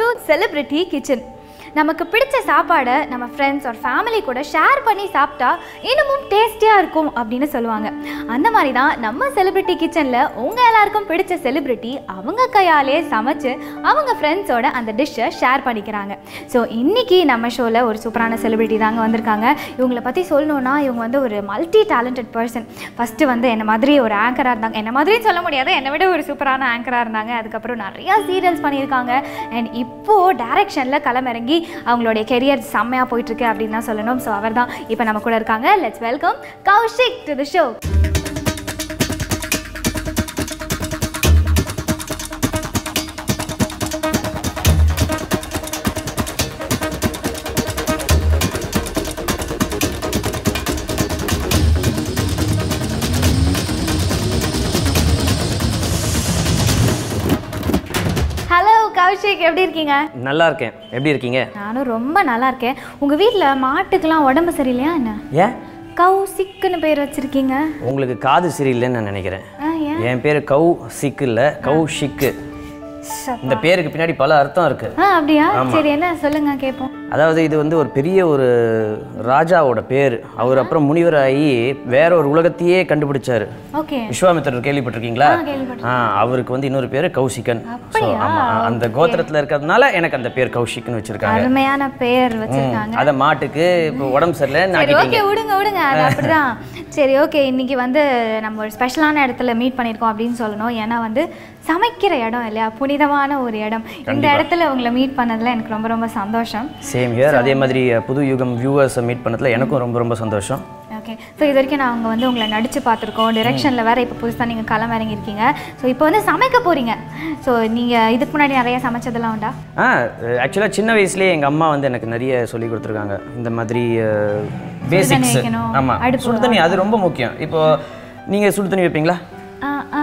To celebrity kitchen நமக்கு பிடிச்ச சாப்பாடை நம்ம ஃப்ரெண்ட்ஸ் ஒரு ஃபேமிலி கூட ஷேர் பண்ணி சாப்பிட்டா இன்னமும் டேஸ்டியாக இருக்கும் அப்படின்னு சொல்லுவாங்க அந்த மாதிரி தான் நம்ம செலிப்ரிட்டி கிச்சனில் உங்கள் எல்லாருக்கும் பிடிச்ச செலிப்ரிட்டி அவங்க கையாலே சமைச்சு அவங்க ஃப்ரெண்ட்ஸோட அந்த டிஷ்ஷை ஷேர் பண்ணிக்கிறாங்க ஸோ இன்னைக்கு நம்ம ஷோவில் ஒரு சூப்பரான செலிப்ரிட்டி தாங்க வந்திருக்காங்க இவங்களை பற்றி சொல்லணுன்னா இவங்க வந்து ஒரு மல்டி டேலண்டட் பர்சன் ஃபஸ்ட்டு வந்து என்ன மாதிரி ஒரு ஆங்கராக இருந்தாங்க என்ன மாதிரியும் சொல்ல முடியாது என்னை விட ஒரு சூப்பரான ஆங்கராக இருந்தாங்க அதுக்கப்புறம் நிறையா சீரியல்ஸ் பண்ணியிருக்காங்க அண்ட் இப்போது டைரக்ஷனில் களமிறங்கி அவங்களுடைய கெரியர் செம்மையாக போயிட்டுருக்கு அப்படின்னு தான் சொல்லணும் ஸோ அவர் தான் இப்போ நம்ம கூட இருக்காங்க let's welcome Kaushik to the show hello Kaushik எப்படி இருக்கீங்க நல்லா இருக்கேன் எப்படி இருக்கீங்க நானும் ரொம்ப நல்லா இருக்கேன் உங்கள் வீட்டில் மாட்டுக்கெல்லாம் உடம்பு சரியில்லையா என்ன ஏன் கௌசிக்குன்னு பேர் வச்சிருக்கீங்க உங்களுக்கு காது சரியில்லைன்னு நான் நினைக்கிறேன் ஆ ஏன் என் பேர் கௌ சிக்கு இல்லை கௌ ஷிக்கு சப்பா. இந்த பேருக்கு பின்னாடி பல அர்த்தம் இருக்கு ஆ அப்படியா சரி என்ன சொல்லுங்க கேட்போம் அதாவது இது வந்து ஒரு பெரிய ஒரு ராஜாவோட பேர் அவர் அப்புறம் முனிவராகி வேற ஒரு உலகத்தையே கண்டுபிடிச்சாரு ஓகே விஸ்வாமித்திரர் கேள்விப்பட்டிருக்கீங்களா ஆ கேள்விப்பட்டேன் ஆ அவருக்கு வந்து இன்னொரு பேர் கௌசிகன் ஸோ அப்படியா? ஆமாம் அந்த கோத்திரத்தில் இருக்கிறதுனால எனக்கு அந்த பேர் கௌஷிக்னு வச்சிருக்காங்க அருமையான பேர் வச்சிருக்காங்க அதை மாட்டுக்கு இப்போ உடம்பு சரியில்லைன்னு சரி ஆக்கிட்டீங்க ஓகே விடுங்க விடுங்க அது அப்படிதான் சரி ஓகே இன்னைக்கு வந்து நம்ம ஒரு ஸ்பெஷலான இடத்துல மீட் பண்ணியிருக்கோம் அப்படின்னு சொல்லணும் ஏன்னா வந்து சமைக்கிற இடம் இல்லையா புனிதமான ஒரு இடம் இந்த இடத்துல உங்களை மீட் பண்ணதுல எனக்கு ரொம்ப ரொம்ப சந்தோஷம் சேம் இயர் அதே மாதிரி புது யுகம் வியூவர்ஸை மீட் பண்ணதுல எனக்கும் ரொம்ப ரொம்ப சந்தோஷம் ஓகே ஸோ இது வரைக்கும் நான் அவங்க வந்து உங்களை நடிச்சு பார்த்துருக்கோம் டிரெக்ஷனில் வேற இப்போ புதுசாக நீங்கள் களம் இறங்கியிருக்கீங்க ஸோ இப்போ வந்து சமைக்க போறீங்க ஸோ நீங்கள் இதுக்கு முன்னாடி நிறைய சமைச்சதெல்லாம் உண்டா ஆ ஆக்சுவலாக சின்ன வயசுலேயே எங்கள் அம்மா வந்து எனக்கு நிறைய சொல்லி கொடுத்துருக்காங்க இந்த மாதிரி பேசிக்ஸ் வைக்கணும், ஆமாம் அடுப்பு சுடு தண்ணி அது ரொம்ப முக்கியம் இப்போ நீங்கள் சுடு தண்ணி வைப்பீங்களா ஆ ஆ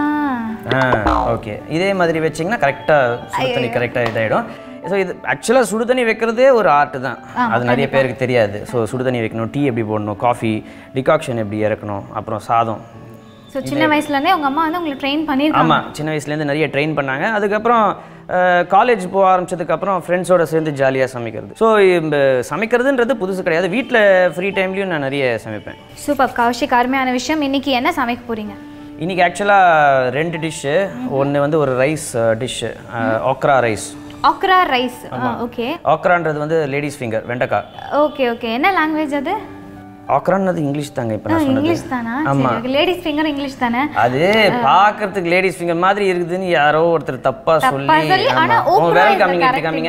ஆ ஓகே இதே மாதிரி வச்சிங்கன்னா கரெக்டாக சுடு தண்ணி கரெக்டாக இதாகிடும் ஸோ இது ஆக்சுவலாக சுடு தண்ணி வைக்கிறதே ஒரு ஆர்ட் தான் அது நிறைய பேருக்கு தெரியாது ஸோ சுடு தண்ணி வைக்கணும் டீ எப்படி போடணும் காஃபி டிகாக்ஷன் எப்படி இறக்கணும் அப்புறம் சாதம் ஸோ சின்ன வயசுலேருந்தே உங்கள் அம்மா வந்து உங்களை ட்ரெயின் பண்ணியிருக்காங்க ஆமாம் சின்ன வயசுலேருந்து நிறைய ட்ரெயின் பண்ணாங்க அதுக்கப்புறம் காலேஜ் போக ஆரம்பிச்சதுக்கப்புறம் ஃப்ரெண்ட்ஸோட சேர்ந்து ஜாலியாக சமைக்கிறது ஸோ இந்த சமைக்கிறதுன்றது புதுசு கிடையாது வீட்டில் ஃப்ரீ டைம்லேயும் நான் நிறைய சமைப்பேன் சூப்பர் கௌஷிக் அருமையான விஷயம் இன்னைக்கு என்ன சமைக்க போறீங்க இன்றைக்கி ஆக்சுவலாக ரெண்டு டிஷ்ஷு ஒன்று வந்து ஒரு rice dish okra rice okra rice okay ஓக்ரான்றது வந்து லேடிஸ் ஃபிங்கர் வெண்டைக்காய் ஓகே ஓகே என்ன லாங்குவேஜ் அது ஓக்ரான்றது இங்கிலீஷ் தாங்க இப்போ நான் சொன்னது இங்கிலீஷ் தானா சரி லேடிஸ் ஃபிங்கர் இங்கிலீஷ் தானே அது பார்க்கறதுக்கு லேடிஸ் ஃபிங்கர் மாதிரி இருக்குதுன்னு யாரோ ஒருத்தர் தப்பா சொல்லி சொல்லி, ஆனா ஆமா. உங்க okra வேலை is the காமிங்க correct இப்படி காமிங்க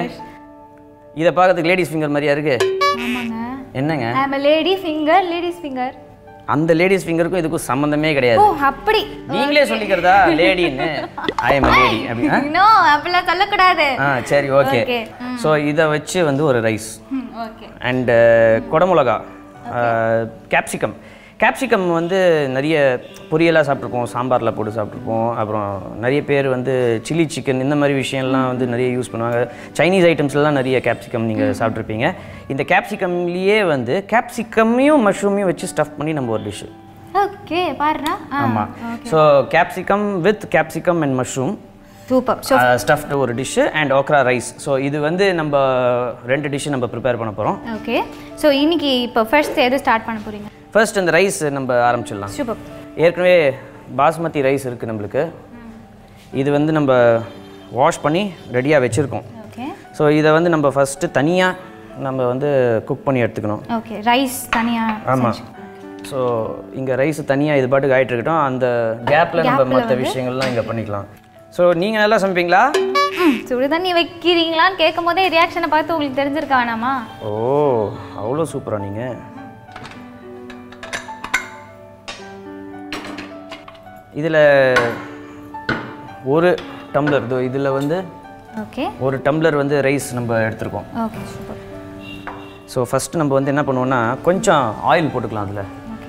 இதை பார்க்கறதுக்கு லேடிஸ் ஃபிங்கர் மாதிரியா இருக்கு ஆமாங்க என்னங்க I am lady finger ladies finger அந்த லேடிஸ் ஃபிங்கருக்கும் இதுக்கும் சம்மந்தமே ஓ கிடையாது அப்படி நீங்களே சொல்லிக்கிறதா லேடின்னு ஐ எம் லேடி அப்படின்னா நோ அப்படிலாம் சொல்லக்கூடாது ஆ சரி ஓகே Okay. ஸோ இதை வச்சு வந்து ஒரு ரைஸ் ஓகே அண்டு குடமிளகா கேப்சிகம் கேப்சிகம் வந்து நிறைய பொரியலாக சாப்பிட்ருப்போம் சாம்பாரில் போட்டு சாப்பிட்ருப்போம் அப்புறம் நிறைய பேர் வந்து சில்லி சிக்கன் இந்த மாதிரி விஷயம்லாம் வந்து நிறைய யூஸ் பண்ணுவாங்க சைனீஸ் ஐட்டம்ஸ்லாம் நிறைய கேப்சிகம் நீங்கள் சாப்பிட்ருப்பீங்க இந்த கேப்சிகம்லேயே வந்து கேப்சிகமையும் மஷ்ரூமையும் வச்சு ஸ்டஃப் பண்ணி நம்ம ஒரு டிஷ்ஷு ஓகே பாருடா ஆமாம் so capsicum with capsicum and mushroom super so stuffed ஒரு dish and okra rice so இது வந்து நம்ம ரெண்டு டிஷ்ஷு நம்ம ப்ரிப்பேர் பண்ண போகிறோம் ஓகே ஸோ இன்னைக்கு இப்போ ஃபர்ஸ்ட் எது ஸ்டார்ட் பண்ண போறீங்க ஃபர்ஸ்ட் இந்த ரைஸ் நம்ம ஆரம்பிச்சிடலாம் சூப்பர் ஏற்கனவே பாஸ்மதி ரைஸ் இருக்குது நம்மளுக்கு இது வந்து நம்ம வாஷ் பண்ணி ரெடியாக வச்சுருக்கோம் ஓகே ஸோ இதை வந்து நம்ம ஃபஸ்ட்டு தனியாக நம்ம வந்து குக் பண்ணி எடுத்துக்கணும் ஓகே ரைஸ் தனியா ஆமாம் ஸோ இங்கே ரைஸ் தனியாக இது பாட்டுக்கு ஆகிட்டு இருக்கட்டும் அந்த கேப்பில் நம்ம மற்ற விஷயங்கள்லாம் இங்கே பண்ணிக்கலாம் ஸோ நீங்கள் நல்லா சமைப்பீங்களா ம், சுடு தண்ணி வைக்கிறீங்களான்னு கேட்கும் போதே ரியாக்ஷனை பார்த்து உங்களுக்கு தெரிஞ்சிருக்க வேணாமா ஓ அவ்வளோ சூப்பரா நீங்கள் இதில் ஒரு டம்ளர் இதோ இதில் வந்து ஓகே ஒரு டம்ளர் வந்து ரைஸ் நம்ம எடுத்திருக்கோம் ஓகே சூப்பர் ஸோ ஃபஸ்ட்டு நம்ம வந்து என்ன பண்ணுவோம்னா கொஞ்சம் ஆயில் போட்டுக்கலாம் அதில் ஓகே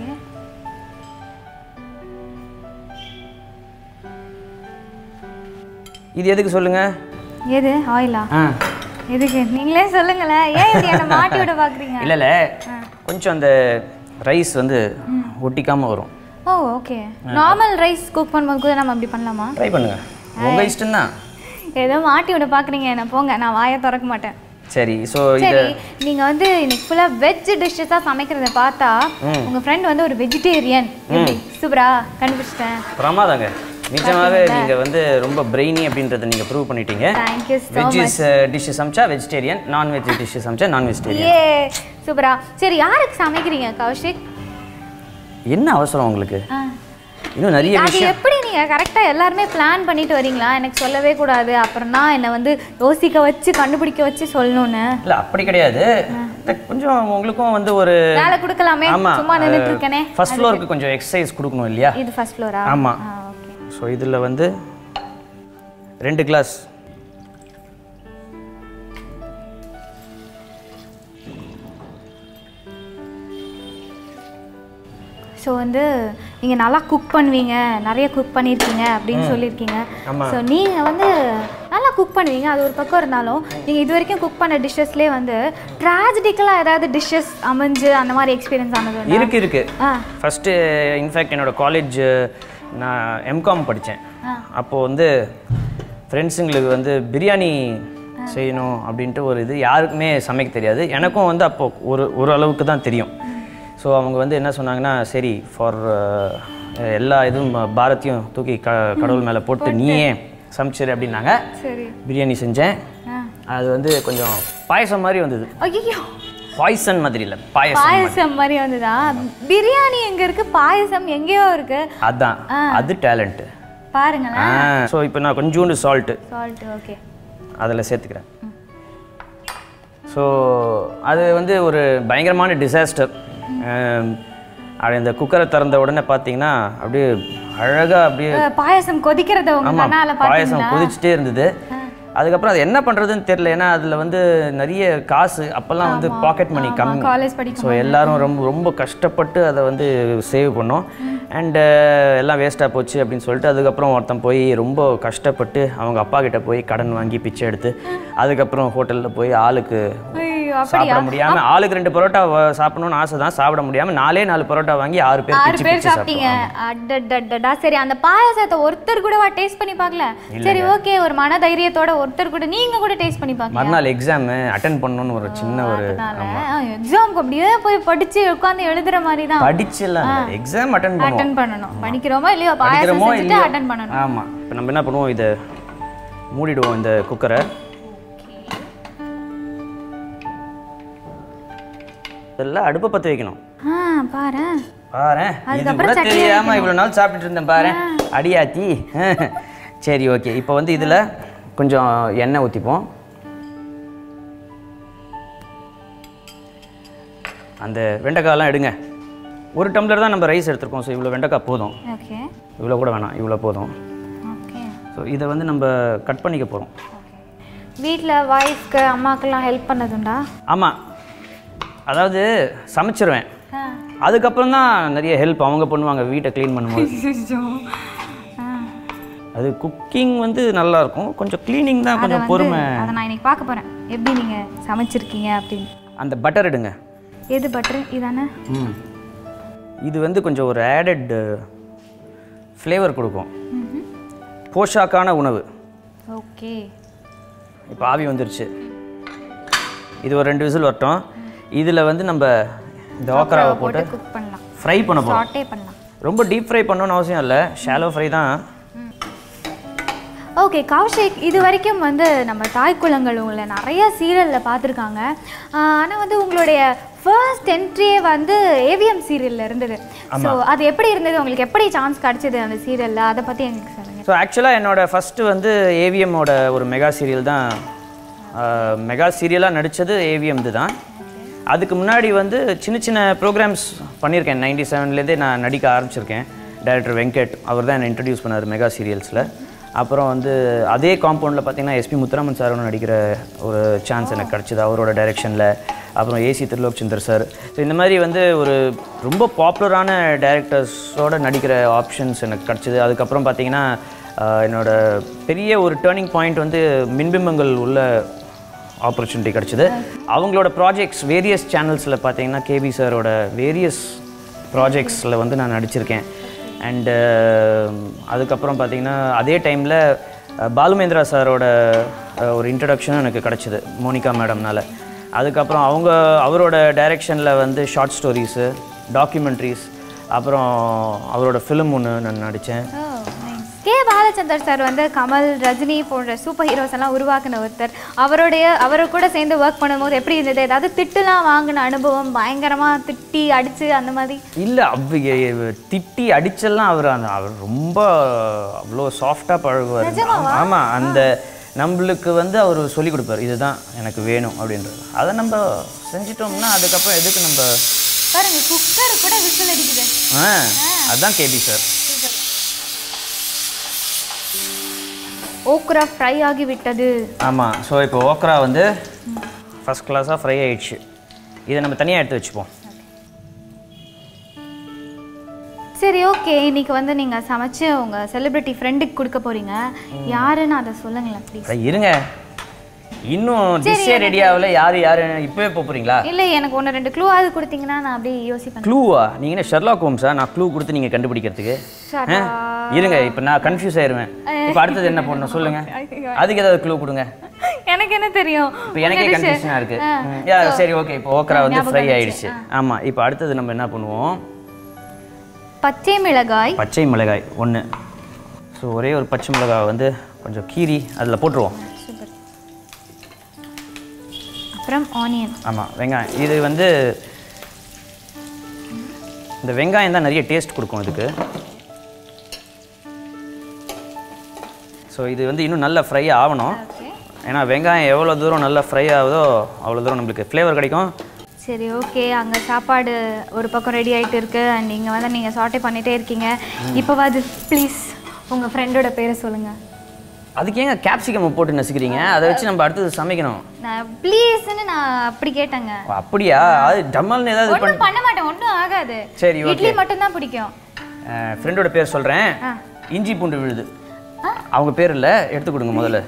இது எதுக்கு சொல்லுங்கள் எது ஆயிலா ஆ எதுக்கு நீங்களே சொல்லுங்களேன் ஏன் இப்படி என்ன மாட்டி விட பார்க்குறீங்க இல்லை இல்லை கொஞ்சம் அந்த ரைஸ் வந்து ஒட்டிக்காமல் வரும் oh okay normal rice cook பண்ணும்போது கூட நம்ம அப்படி பண்ணலாமா ட்ரை பண்ணுங்கள் உங்கள் இஷ்டம்தான் ஏதோ மாட்டி விட பார்க்குறீங்க என்ன போங்க நான் வாயை திறக்க மாட்டேன் சரி ஸோ இது சரி நீங்க வந்து இன்னைக்கு ஃபுல்லா வெஜ் டிஷ்ஷஸாக சமைக்கிறத பார்த்தா உங்க ஃப்ரெண்ட் வந்து ஒரு வெஜிடேரியன் சூப்பரா கண்டுபிடிச்சிட்டேன் பிரமாதாங்க நிஜமாவே நீங்கள் வந்து ரொம்ப பிரெய்னி அப்படின்றத நீங்கள் ப்ரூவ் பண்ணிட்டீங்க தேங்க்யூ ஸோ வெஜ்ஜிஸ் டிஷ் சமைச்சா வெஜிடேரியன் நான்வெஜ் டிஷ் சமைச்சா நான் வெஜிடேரியன் ஏ சூப்பரா சரி யாருக்கு சமைக்கிறீங்க கௌஷிக் என்ன அவசரம் உங்களுக்கு ஆ. இன்னும் நிறைய அது விஷயம் எப்படி நீங்க கரெக்டா எல்லாருமே பிளான் பண்ணிட்டு வரீங்களா எனக்கு சொல்லவே கூடாது அப்புறம் தான் என்னை வந்து யோசிக்க வச்சு கண்டுபிடிக்க வச்சு சொல்லணும்னு இல்லை அப்படி கிடையாது இந்த கொஞ்சம் உங்களுக்கும் வந்து ஒரு வேலை கொடுக்கலாமே ஆமா சும்மா நின்றுட்டு இருக்கேனே ஃபர்ஸ்ட் ஃப்ளோருக்கு கொஞ்சம் எக்ஸசைஸ் கொடுக்கணும் இல்லையா இது ஃபர்ஸ்ட் ஃப்ளோரா ஆமா ஓகே ஸோ இதில் வந்து ரெண்டு கிளாஸ் ஸோ வந்து நீங்கள் நல்லா குக் பண்ணுவீங்க நிறைய குக் பண்ணியிருக்கீங்க அப்படின்னு சொல்லியிருக்கீங்க ஆமா. ஸோ நீங்கள் வந்து நல்லா குக் பண்ணுவீங்க அது ஒரு பக்கம் இருந்தாலும் நீங்கள் இது வரைக்கும் குக் பண்ண டிஷ்ஷஸ்லேயே வந்து ட்ராஜடிக்கலாக ஏதாவது டிஷ்ஷஸ் அமைஞ்சு அந்த மாதிரி எக்ஸ்பீரியன்ஸ் ஆனது உண்டா? இருக்கு இருக்கு ஆ ஃபஸ்ட்டு இன்ஃபேக்ட் என்னோட காலேஜ் நான் எம்காம் படித்தேன் ஆ. அப்போது வந்து ஃப்ரெண்ட்ஸுங்களுக்கு வந்து பிரியாணி செய்யணும் அப்படின்ட்டு ஒரு இது யாருக்குமே சமைக்க தெரியாது எனக்கும் வந்து அப்போ ஒரு ஒரு அளவுக்கு தான் தெரியும் ஸோ அவங்க வந்து என்ன சொன்னாங்கன்னா சரி ஃபார் எல்லா இதுவும் பாரத்தையும் தூக்கி க கடவுள் மேலே போட்டு நீயே சமைச்சிரு அப்படின்னாங்க சரி பிரியாணி செஞ்சேன் ஆ அது வந்து கொஞ்சம் பாயசம் மாதிரி வந்தது ஐயோ பாய்சன் மாதிரி இல்லை பாயசம் பாயசம் மாதிரி வந்துதா பிரியாணி எங்க இருக்கு பாயசம் எங்கேயோ இருக்கு அதான் அது டேலண்ட்டு பாருங்களேன் ஸோ இப்போ நான் கொஞ்சோண்டு சால்ட்டு சால்ட் ஓகே அதில் சேர்த்துக்கிறேன் ஸோ அது வந்து ஒரு பயங்கரமான டிசாஸ்டர் அப்படி அந்த குக்கரை திறந்த உடனே பார்த்தீங்கன்னா அப்படியே அழகாக அப்படியே பாயசம் கொதிக்கிறத உங்க ஆமாம் கண்ணால பாயசம் பாத்தீங்களா கொதிச்சுட்டே இருந்தது அதுக்கப்புறம் அது என்ன பண்ணுறதுன்னு தெரியல ஏன்னா அதில் வந்து நிறைய காசு அப்போல்லாம் வந்து பாக்கெட் மணி கம்மி காலேஜ் படிக்கும் ஸோ எல்லாரும் ரொம்ப ரொம்ப கஷ்டப்பட்டு அதை வந்து சேவ் பண்ணோம் அண்டு எல்லாம் வேஸ்ட்டாக போச்சு அப்படின்னு சொல்லிட்டு அதுக்கப்புறம் ஒருத்தன் போய் ரொம்ப கஷ்டப்பட்டு அவங்க அப்பா கிட்ட போய் கடன் வாங்கி பிச்சை எடுத்து அதுக்கப்புறம் ஹோட்டலில் போய் ஆளுக்கு ஐயோ அப்படியா சாப்பிட முடியாம ஆளுக்கு ரெண்டு பரோட்டா வ- சாப்பிடணும்னு ஆசை தான் சாப்பிட முடியாம நாலே நாலு பரோட்டா வாங்கி ஆறு பேர் ஆறு பிச்சு பேர் பிச்சு சாப்பிட்டீங்க அடடடடா சரி அந்த பாயாசத்தை ஒருத்தர் கூடவா டேஸ்ட் பண்ணி பார்க்கல சரி ஓகே ஒரு மன தைரியத்தோட ஒருத்தர் கூட நீங்க கூட டேஸ்ட் பண்ணி பார்க்கல மறுநாள் எக்ஸாம் அட்டன் பண்ணணும்னு ஒரு சின்ன ஒரு எக்ஸாம்க்கு அப்படியே போய் படிச்சு உட்காந்து எழுதுற மாதிரி தான் படிச்செல்லாம் எக்ஸாம் அட்டன் பண்ணுவோம் அட்டன் பண்ணணும் படிக்கிறோமோ இல்லையோ பாயாசம் படிக்கிறோமோ செஞ்சுட்டு இல்லையோ அட்டன் பண்ணணும் ஆமா இப்போ நம்ம என்ன பண்ணுவோம் இதை மூடிடுவோம் இந்த குக்கரை இதெல்லாம் அடுப்பை பற்ற வைக்கணும் ஆ பாரு பாரேன் இது அதுக்கப்புறம் கூட தெரியாம இவ்வளவு நாள் சாப்பிட்டுட்டு இருந்தேன் பாரு அடியாத்தி சரி ஓகே இப்போ வந்து இதுல கொஞ்சம் எண்ணெய் ஊற்றிப்போம் அந்த வெண்டைக்காயெல்லாம் எடுங்க ஒரு டம்ளர் தான் நம்ம ரைஸ் எடுத்திருக்கோம் ஸோ இவ்வளோ வெண்டைக்காய் போதும் ஓகே இவ்வளோ கூட வேணாம் இவ்வளோ போதும் ஓகே ஸோ இதை வந்து நம்ம கட் பண்ணிக்க போகிறோம் வீட்டில் ஒய்ஃப்க்கு அம்மாக்கெல்லாம் ஹெல்ப் பண்ணதுண்டா ஆமாம் அதாவது சமைச்சிருவேன் ஆ அதுக்கப்புறம் தான் நிறைய ஹெல்ப் அவங்க பண்ணுவாங்க வீட்டை க்ளீன் பண்ணும்போது அது குக்கிங் வந்து நல்லா இருக்கும் கொஞ்சம் க்ளீனிங் தான் கொஞ்சம் பொறுமை அதை நான் இன்னைக்கு பார்க்க போறேன் எப்படி நீங்க சமைச்சிருக்கீங்க அப்படின்னு அந்த பட்டர் எடுங்க எது பட்டர் இதானே ம் இது வந்து கொஞ்சம் ஒரு ஆடட் ஃப்ளேவர் கொடுக்கும் போஷாக்கான உணவு ஓகே இப்போ ஆவி வந்துருச்சு இது ஒரு ரெண்டு விசில் வரட்டும் இதில் வந்து நம்ம இந்த ஓக்கராவை போட்டு போட்டு குக் பண்ணலாம் ஃப்ரை பண்ண போகிறோம் சாட்டே பண்ணலாம் ரொம்ப டீப் ஃப்ரை பண்ணணும்னு அவசியம் இல்லை ஷாலோ ஃப்ரை தான் ஓகே கௌஷிக் இது வரைக்கும் வந்து நம்ம தாய் குலங்கள் உங்களை நிறைய சீரியலில் பார்த்துருக்காங்க ஆனால் வந்து உங்களுடைய ஃபர்ஸ்ட் என்ட்ரியே வந்து ஏவிஎம் சீரியலில் இருந்தது ஸோ அது எப்படி இருந்தது உங்களுக்கு எப்படி சான்ஸ் கிடச்சிது அந்த சீரியலில் அதை பற்றி எங்களுக்கு சொல்லுங்கள் ஸோ ஆக்சுவலாக என்னோட ஃபஸ்ட்டு வந்து ஏவிஎம்மோட ஒரு மெகா சீரியல் தான் மெகா சீரியலாக நடித்தது ஏவிஎம் தான் அதுக்கு முன்னாடி வந்து சின்ன சின்ன ப்ரோக்ராம்ஸ் பண்ணியிருக்கேன் நைன்டி செவன்லேருந்தே நான் நடிக்க ஆரம்பிச்சிருக்கேன் டைரக்டர் வெங்கட் அவர் தான் என்னை இன்ட்ரடியூஸ் பண்ணார் மெகா சீரியல்ஸில் அப்புறம் வந்து அதே காம்பவுண்டில் பார்த்தீங்கன்னா எஸ்பி முத்துராமன் சார் நடிக்கிற ஒரு சான்ஸ் எனக்கு கிடச்சிது அவரோட டைரெக்ஷனில் அப்புறம் A C Tirulokchandar sir so இந்த மாதிரி வந்து ஒரு ரொம்ப பாப்புலரான டேரக்டர்ஸோட நடிக்கிற ஆப்ஷன்ஸ் எனக்கு கிடச்சிது அதுக்கப்புறம் பார்த்தீங்கன்னா ஆஹ், என்னோட பெரிய ஒரு டேர்னிங் பாயிண்ட் வந்து மின்பிம்பங்கள் உள்ள ஆப்பர்ச்சுனிட்டி கிடச்சிது அவங்களோட ப்ராஜெக்ட்ஸ் வேரியஸ் சேனல்ஸில் பார்த்தீங்கன்னா கேபி சாரோட வேரியஸ் ப்ராஜெக்ட்ஸில் வந்து நான் நடிச்சிருக்கேன் அண்டு அதுக்கப்புறம் பார்த்தீங்கன்னா அதே டைமில் அஹ், பாலுமேந்திரா சாரோட அஹ், ஒரு இன்ட்ரடக்ஷனும் எனக்கு கிடச்சிது மோனிகா மேடம்னால அதுக்கப்புறம் அவங்க அவரோட டைரெக்ஷனில் வந்து ஷார்ட் ஸ்டோரிஸு டாக்குமெண்ட்ரிஸ் அப்புறம் அவரோட ஃபிலிம் ஒன்று நான் நடித்தேன் கே பாலச்சந்தர் சார் வந்து கமல் ரஜினி போன்ற சூப்பர் ஹீரோஸ் எல்லாம் உருவாக்குன ஒருத்தர் அவருடைய அவரை கூட சேர்ந்து ஒர்க் பண்ணும்போது எப்படி இருந்தது ஏதாவது திட்டுலாம் வாங்கின அனுபவம் பயங்கரமா திட்டி அடிச்சு அந்த மாதிரி இல்லை அவ திட்டி அடிச்செல்லாம் அவர் அந்த அவர் ரொம்ப அவ்வளோ சாஃப்டாக பழகுவார் ஆமாம் அந்த நம்மளுக்கு வந்து அவர் சொல்லி கொடுப்பார் இதுதான் எனக்கு வேணும் அப்படின்றது அதை நம்ம செஞ்சிட்டோம்னா அதுக்கப்புறம் எதுக்கு நம்ம பாருங்க குக்கர் கூட விசில் அடிக்குது ஆ அதுதான் கேபி சார் ஓக்ரா ஃப்ரை ஆகி விட்டது ஆமாம் ஸோ இப்போ ஓக்ரா வந்து ஃபஸ்ட் கிளாஸாக ஃப்ரை ஆயிடுச்சு இதை நம்ம தனியாக எடுத்து வச்சுப்போம் சரி ஓகே இன்னைக்கு வந்து நீங்க சமைச்சு உங்க செலிபிரிட்டி ஃப்ரெண்டுக்கு கொடுக்க போறீங்க யாருன்னு அதை சொல்லுங்களேன் ப்ளீஸ் அட, இருங்க இன்னும் டிஷ்ஷே ரெடி ஆகல யார் யார் இப்போவே போகிறீங்களா இல்லை எனக்கு ஒன்று ரெண்டு க்ளூ ஆகுது கொடுத்தீங்கன்னா நான் அப்படியே யோசிப்பேன் க்ளூவா நீங்கள் என்ன ஷெர்லாக் ஹோம்ஸா நான் க்ளூ கொடுத்து நீங்கள் கண்டுபிடிக்கிறதுக்கு ஷடா. ஆ? இருங்க இப்போ நான் கன்ஃபியூஸ் ஆயிருவேன் இப்போ அடுத்தது என்ன பண்ணணும் சொல்லுங்க அதுக்கு ஏதாவது க்ளூ கொடுங்க எனக்கு என்ன தெரியும் இப்போ எனக்கே கன்ஃபியூஷனாக இருக்கு ம், யா சரி ஓகே இப்போ ஓக்கரா வந்து ஃப்ரை ஆயிடுச்சு ஆமாம் இப்போ அடுத்தது நம்ம என்ன பண்ணுவோம் பச்சை மிளகாய் பச்சை மிளகாய் ஒன்று ஸோ ஒரே ஒரு பச்சை மிளகாய் வந்து கொஞ்சம் கீரி அதில் போட்டுருவோம் சூப்பர் அப்புறம் ஆனியன் ஆமாம் வெங்காயம் இது வந்து இந்த வெங்காயம் தான் நிறைய டேஸ்ட் கொடுக்கும் இதுக்கு ஸோ இது வந்து இன்னும் நல்லா ஃப்ரை ஆகணும் ஓகே ஏன்னா வெங்காயம் எவ்வளோ தூரம் நல்லா ஃப்ரை ஆகுதோ அவ்வளோ தூரம் நம்மளுக்கு ஃப்ளேவர் கிடைக்கும் சரி ஓகே அங்கே சாப்பாடு ஒரு பக்கம் ரெடி ஆயிட்டு இருக்கு அண்ட் இங்கே வந்து நீங்கள் சாட்டே பண்ணிட்டே இருக்கீங்க இப்போவாது ப்ளீஸ் உங்கள் ஃப்ரெண்டோட பேரை சொல்லுங்க அதுக்கு ஏங்க கேப்சிகம் போட்டு நசுக்கிறீங்க அதை வச்சு நம்ம அடுத்தது சமைக்கணும் நான் ப்ளீஸ்னு நான் அப்படி கேட்டேங்க ஓ, அப்படியா அது டம்மல்னு ஏதாவது பண்ணி ஒன்றும் பண்ண மாட்டேன் ஒன்றும் ஆகாது சரி ஓகே இட்லி மட்டும்தான் பிடிக்கும் ஃப்ரெண்டோட பேர் சொல்கிறேன் ஆ. இஞ்சி பூண்டு விழுது அவங்க பேர் இல்லை எடுத்து கொடுங்க முதல்ல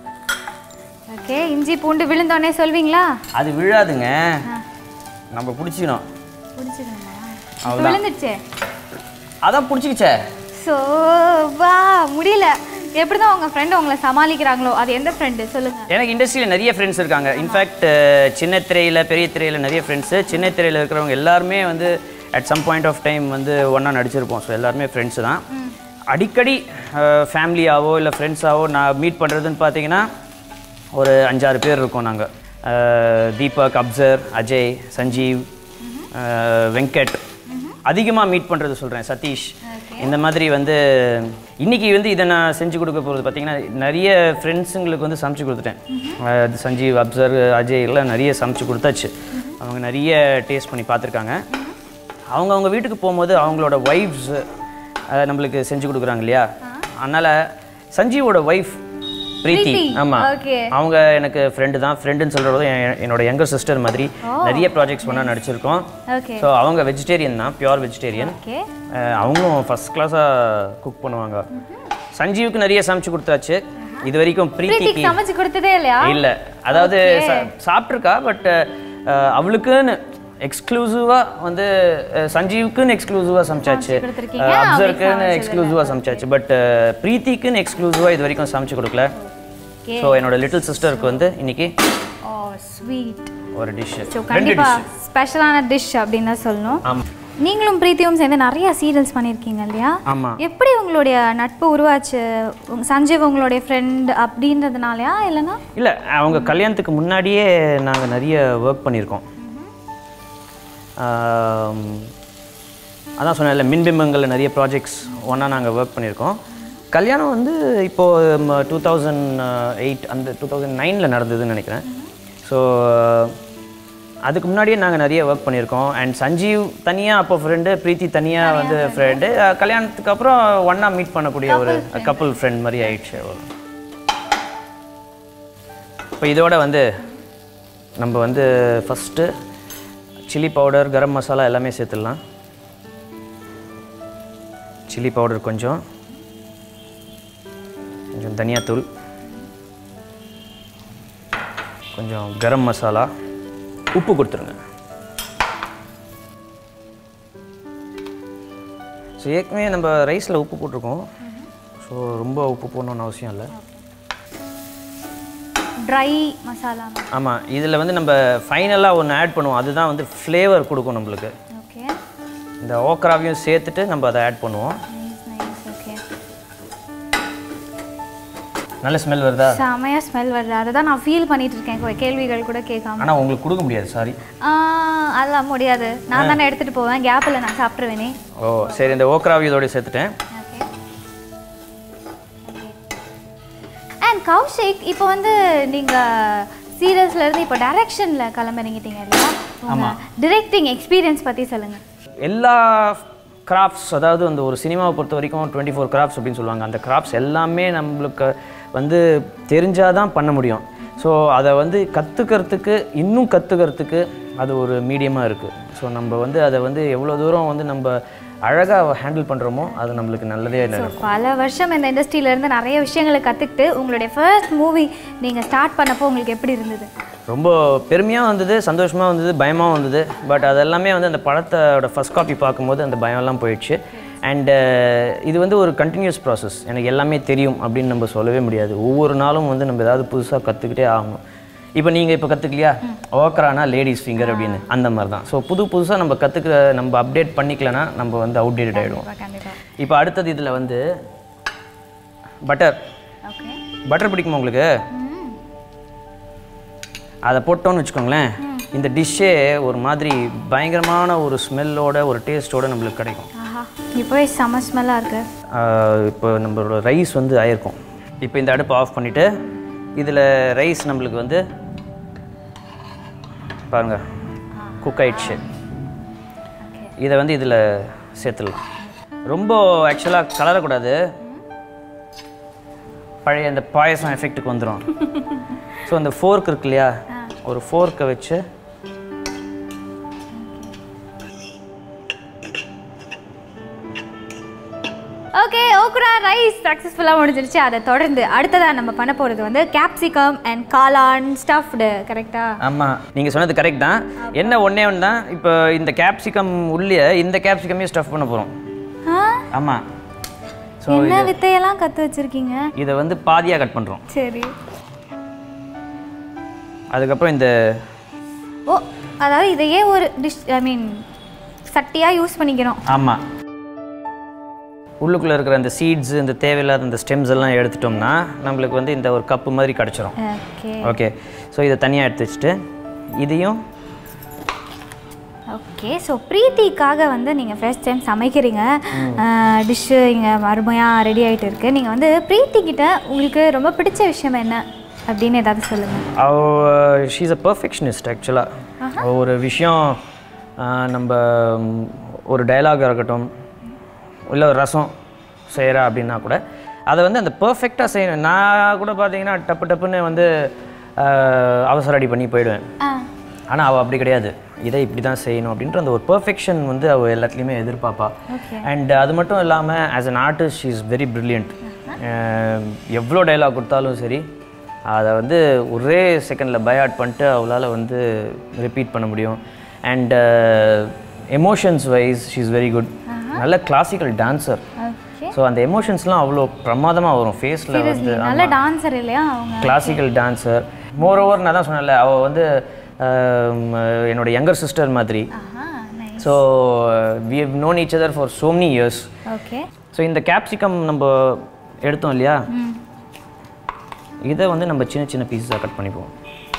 ஓகே இஞ்சி பூண்டு விழுந்தோடனே சொல்வீங்களா அது விழாதுங்க நம்ம பிடிச்சிக்கணும் பிடிச்சிக்கணுமா அவ்வளவுதான். விழுந்துருச்சே அதான் பிடிச்சிக்கிச்சே ஸோ வா முடியல எப்படி தான் உங்கள் ஃப்ரெண்டு உங்களை சமாளிக்கிறாங்களோ அது எந்த ஃப்ரெண்டு சொல்லுங்கள் எனக்கு இண்டஸ்ட்ரியில் நிறைய ஃப்ரெண்ட்ஸ் இருக்காங்க இன்ஃபேக்ட் சின்ன திரையில் பெரிய திரையில் நிறைய ஃப்ரெண்ட்ஸு சின்ன திரையில் இருக்கிறவங்க எல்லாருமே வந்து at some point of time வந்து ஒன்றா நடிச்சிருப்போம் ஸோ எல்லாருமே ஃப்ரெண்ட்ஸு தான் அடிக்கடி ஃபேமிலியாவோ இல்லை ஃப்ரெண்ட்ஸாவோ நான் மீட் பண்ணுறதுன்னு பார்த்தீங்கன்னா ஒரு அஞ்சாறு பேர் இருக்கோம் நாங்கள் தீபக் அப்சர் அஜய் சஞ்சீவ் அஹ், வெங்கட் அதிகமாக மீட் பண்ணுறது சொல்கிறேன் சதீஷ் இந்த மாதிரி வந்து இன்னைக்கு வந்து இதை நான் செஞ்சு கொடுக்க போகிறது பார்த்தீங்கன்னா நிறைய ஃப்ரெண்ட்ஸுங்களுக்கு வந்து சமைச்சு கொடுத்துட்டேன் அஹ், சஞ்சீவ் அப்சர் அஜய் எல்லாம் நிறைய சமைச்சு கொடுத்தாச்சு அவங்க நிறைய டேஸ்ட் பண்ணி பார்த்துருக்காங்க அவங்க அவங்க வீட்டுக்கு போகும்போது அவங்களோட ஒய்ஃப்ஸ் நம்மளுக்கு செஞ்சு கொடுக்குறாங்க இல்லையா அதனால் சஞ்சீவோட ஒய்ஃப் பிரீத்தி பிரீத்தி, ஆமாம் okay. அவங்க எனக்கு ஃப்ரெண்டு தான் ஃப்ரெண்டுன்னு சொல்கிறது என்னோட யங்கர் சிஸ்டர் மாதிரி நிறைய ப்ராஜெக்ட்ஸ் பண்ணால் நடிச்சிருக்கோம் ஓகே ஸோ அவங்க வெஜிடேரியன் தான் பியூர் வெஜிடேரியன் ஓகே அவங்களும் ஃபர்ஸ்ட் கிளாஸாக குக் பண்ணுவாங்க சஞ்சீவுக்கு நிறைய சமைச்சு கொடுத்தாச்சு இது வரைக்கும் பிரீத்திக்கு பிரீத்திக்கு சமைச்சு கொடுத்ததே இல்லையா இல்லை அதாவது சா- சாப்பிட்ருக்கா பட் அவளுக்குன்னு எக்ஸ்க்ளூசிவாக வந்து அஹ், சஞ்சீவுக்குன்னு எக்ஸ்க்ளூசிவாக சமைச்சாச்சு கொடுத்திருக்கீங்க, அப்சருக்குன்னு எக்ஸ்க்ளூசிவாக சமைச்சாச்சு பட் பிரீத்திக்குன்னு எக்ஸ்க்ளூசிவாக இது வரைக்கும் சமைச்சு கொடுக்கல ஓகே ஸோ என்னோட லிட்டில் சிஸ்டருக்கு வந்து இன்னைக்கு ஓ ஸ்வீட் ஒரு டிஷ்ஷு ஸோ ரெண்டு கண்டிப்பா டிஷ் ஸ்பெஷலான டிஷ் அப்படின்னு தான் சொல்லணும் ஆமாம் நீங்களும் பிரீத்தியும் சேர்ந்து நிறைய சீரியல்ஸ் பண்ணியிருக்கீங்க இல்லையா ஆமாம் எப்படி உங்களுடைய நட்பு உருவாச்சு உங்க- சஞ்சீவ் உங்களுடைய ஃப்ரெண்ட் அப்படின்றதுனாலயா இல்லைன்னா இல்லை அவங்க கல்யாணத்துக்கு முன்னாடியே நாங்கள் நிறைய ஒர்க் பண்ணியிருக்கோம் ஆம், அதான் சொன்னேன்ல மின்பிம்பங்களில் நிறைய ப்ராஜெக்ட்ஸ் ஒன்றா நாங்கள் ஒர்க் பண்ணியிருக்கோம் கல்யாணம் வந்து இப்போது டூ தௌசண்ட் எயிட் அந்த டூ தௌசண்ட் நைனில் நடந்ததுன்னு நினைக்கிறேன் ஸோ அதுக்கு முன்னாடியே நாங்கள் நிறைய ஒர்க் பண்ணியிருக்கோம் அண்ட் சஞ்சீவ் தனியாக அப்போ ஃப்ரெண்டு பிரீத்தி தனியாக வந்து ஃப்ரெண்டு கல்யாணத்துக்கு அப்புறம் ஒன்றா மீட் பண்ணக்கூடிய ஒரு கப்புள் ஃப்ரெண்ட் மாதிரி ஆயிடுச்சு அவ்வளோ இப்போ இதோட வந்து நம்ம வந்து first chilli powder garam masala எல்லாமே சேர்த்துடலாம் சில்லி பவுடர் கொஞ்சம் கொஞ்சம் தனியாத்தூள் கொஞ்சம் கரம் மசாலா உப்பு கொடுத்துருங்க ஸோ ஏற்கனவே நம்ம ரைஸில் உப்பு போட்டிருக்கோம் ஸோ ரொம்ப உப்பு போடணும்னு அவசியம் இல்லை ட்ரை மசாலா ஆமாம் இதில் வந்து நம்ம ஃபைனலாக ஒன்று ஆட் பண்ணுவோம் அதுதான் வந்து ஃப்ளேவர் கொடுக்கும் நம்மளுக்கு ஓகே இந்த ஓக்ராவையும் சேர்த்துட்டு நம்ம அதை ஆட் பண்ணுவோம் நைஸ் நைஸ் ஓகே நல்ல ஸ்மெல் வருதா செமையா ஸ்மெல் வருது அதை தான் நான் ஃபீல் பண்ணிட்டு இருக்கேன் கொ- கேள்விகள் கூட கேட்காம ஆனால் உங்களுக்கு கொடுக்க முடியாது சாரி ஆ, அதெல்லாம் முடியாது நான் தானே எடுத்துட்டு போவேன் கேப்பில் நான் சாப்பிட்ருவேனே ஓ சரி இந்த ஓக்ராவையும் இதோட சேர்த்துட்டேன் ஓகே அண்ட் கௌஷிக் இப்போ வந்து நீங்கள் சீரியஸ்ல இருந்து இப்போ டைரக்ஷனில் கிளம்புறீங்கிட்டீங்க இல்லையா உங்கள் டிரெக்டிங் எக்ஸ்பீரியன்ஸ் பற்றி சொல்லுங்கள் எல்லா கிராஃப்ட்ஸ் அதாவது அந்த ஒரு சினிமாவை பொறுத்த வரைக்கும் டுவெண்ட்டி ஃபோர் கிராஃப்ட்ஸ் அப்படின்னு சொல்லுவாங்க அந்த கிராஃப்ட்ஸ் எல்லாமே நம்மளுக்கு வந்து தெரிஞ்சால் தான் பண்ண முடியும் ஸோ அதை வந்து கற்றுக்கிறதுக்கு இன்னும் கற்றுக்கிறதுக்கு அது ஒரு மீடியமாக இருக்குது ஸோ நம்ம வந்து அதை வந்து எவ்வளோ தூரம் வந்து நம்ம அழகாக ஹேண்டில் பண்ணுறோமோ அது நம்மளுக்கு நல்லதே ஸோ நடக்கும் பல வருஷம் இந்த இண்டஸ்ட்ரியில இருந்து நிறைய விஷயங்களை கற்றுக்கிட்டு உங்களுடைய ஃபர்ஸ்ட் மூவி நீங்கள் ஸ்டார்ட் பண்ணப்போ உங்களுக்கு எப்படி இருந்தது ரொம்ப பெருமையாக வந்தது சந்தோஷமாக வந்தது பயமாக வந்தது பட் அதெல்லாமே வந்து அந்த படத்தோட ஃபர்ஸ்ட் காப்பி பார்க்கும்போது அந்த பயம்லாம் போயிடுச்சு அண்டு இது வந்து ஒரு கண்டினியூஸ் ப்ராசஸ் எனக்கு எல்லாமே தெரியும் அப்படின்னு நம்ம சொல்லவே முடியாது ஒவ்வொரு நாளும் வந்து நம்ம ஏதாவது புதுசாக கற்றுக்கிட்டே ஆகணும் இப்போ நீங்கள் இப்போ கற்றுக்கலையா ஓக்கரானா லேடிஸ் ஃபிங்கர் அப்படின்னு அந்த மாதிரி தான் ஸோ புது புதுசாக நம்ம கற்றுக்க நம்ம அப்டேட் பண்ணிக்கலனா நம்ம வந்து அவுடேட்டட் ஆகிடுவோம் கண்டிப்பாக இப்போ அடுத்தது இதில் வந்து பட்டர் ஓகே பட்டர் பிடிக்குமா உங்களுக்கு அதை போட்டோன்னு வச்சுக்கோங்களேன் இந்த டிஷ்ஷே ஒரு மாதிரி பயங்கரமான ஒரு ஸ்மெல்லோட ஒரு டேஸ்ட்டோட நம்மளுக்கு கிடைக்கும் ஆஹா இப்போவே செம ஸ்மெல்லாக இருக்கு ஆஹ் இப்போ நம்மளோட ரைஸ் வந்து ஆயிருக்கும் இப்போ இந்த அடுப்பு ஆஃப் பண்ணிவிட்டு இதில் ரைஸ் நம்மளுக்கு வந்து பாருங்க குக் ஆயிடுச்சு இதை வந்து இதில் சேர்த்துடலாம் ரொம்ப ஆக்சுவலாக கலரக்கூடாது பழைய அந்த பாயசம் எஃபெக்ட்டுக்கு வந்துடும் ஸோ அந்த ஃபோர்க் இருக்கு இல்லையா ஒரு ஃபோர்க்கை வச்சு ஓகே ஓக்ரா ரைஸ் சக்ஸஸ்ஃபுல்லாக முடிஞ்சிருச்சு அதை தொடர்ந்து அடுத்ததாக நம்ம பண்ண போகிறது வந்து கேப்சிகம் அண்ட் காளான் ஸ்டஃப்டு கரெக்டா ஆமாம் நீங்கள் சொன்னது கரெக்ட் தான் என்ன ஒன்றே ஒன்று தான் இப்போ இந்த கேப்சிகம் உள்ளே இந்த கேப்சிகமே ஸ்டஃப் பண்ண போகிறோம் ஆ ஆமாம் ஸோ என்ன வித்தையெல்லாம் கற்று வச்சிருக்கீங்க இதை வந்து பாதியாக கட் பண்ணுறோம் சரி அதுக்கப்புறம் இந்த ஓ அதாவது இதையே ஒரு டிஷ் ஐ மீன் சட்டியாக யூஸ் பண்ணிக்கிறோம் ஆமாம் உள்ளுக்குள்ளே இருக்கிற அந்த சீட்ஸ் இந்த தேவையில்லாத இந்த ஸ்டெம்ஸ் எல்லாம் எடுத்துட்டோம்னா நம்மளுக்கு வந்து இந்த ஒரு கப்பு மாதிரி கிடச்சிரும் ஓகே ஓகே ஸோ இதை தனியாக எடுத்து வச்சுட்டு இதையும் ஓகே ஸோ பிரீத்திக்காக வந்து நீங்கள் ஃபர்ஸ்ட் டைம் சமைக்கிறீங்க டிஷ்ஷு இங்கே அருமையாக ரெடி ஆகிட்டு இருக்கு நீங்கள் வந்து பிரீத்தி கிட்ட உங்களுக்கு ரொம்ப பிடிச்ச விஷயம் என்ன அப்படின்னு ஏதாவது சொல்லுங்கள் அவ ஷீஸ் அ பர்ஃபெக்ஷனிஸ்ட் ஆக்சுவலாக ஒரு விஷயம் ஆஹ், நம்ம ம், ஒரு டயலாகாக இருக்கட்டும் இல்லை ஒரு ரசம் செய்கிறா அப்படின்னா கூட அதை வந்து அந்த பர்ஃபெக்டாக செய்யணும் நான் கூட பார்த்தீங்கன்னா டப்பு டப்புன்னு வந்து ஆஹ், அவசர அடி பண்ணி போயிடுவேன் ஆ ஆனால் அவள் அப்படி கிடையாது இதை இப்படி தான் செய்யணும் அப்படின்ற அந்த ஒரு பர்ஃபெக்ஷன் வந்து அவள் எல்லாத்துலேயுமே எதிர்பார்ப்பா ஓகே அண்ட் அது மட்டும் இல்லாமல் as an artist she is very brilliant எவ்வளோ டைலாக் கொடுத்தாலும் சரி அதை வந்து ஒரே செகண்டில் பயாட் பண்ணிட்டு அவளால் வந்து ரிப்பீட் பண்ண முடியும் and emotions wise she is very good நல்ல கிளாசிக்கல் டான்சர் ஓகே ஸோ அந்த எமோஷன்ஸ்லாம் அவ்வளோ பிரமாதமாக வரும் ஃபேஸில் வந்து நல்ல டான்சர் இல்லையா அவங்க கிளாசிக்கல் டான்சர் மோர் ஓவர் நான் தான் சொன்னேன்ல அவள் வந்து ஆம், என்னோட யங்கர் சிஸ்டர் மாதிரி ஆஹா nice so we have known each other for so many years okay so இந்த கேப்சிகம் நம்ம எடுத்தோம் இல்லையா ம் இதை வந்து நம்ம சின்ன சின்ன பீஸஸாக கட் பண்ணிப்போம்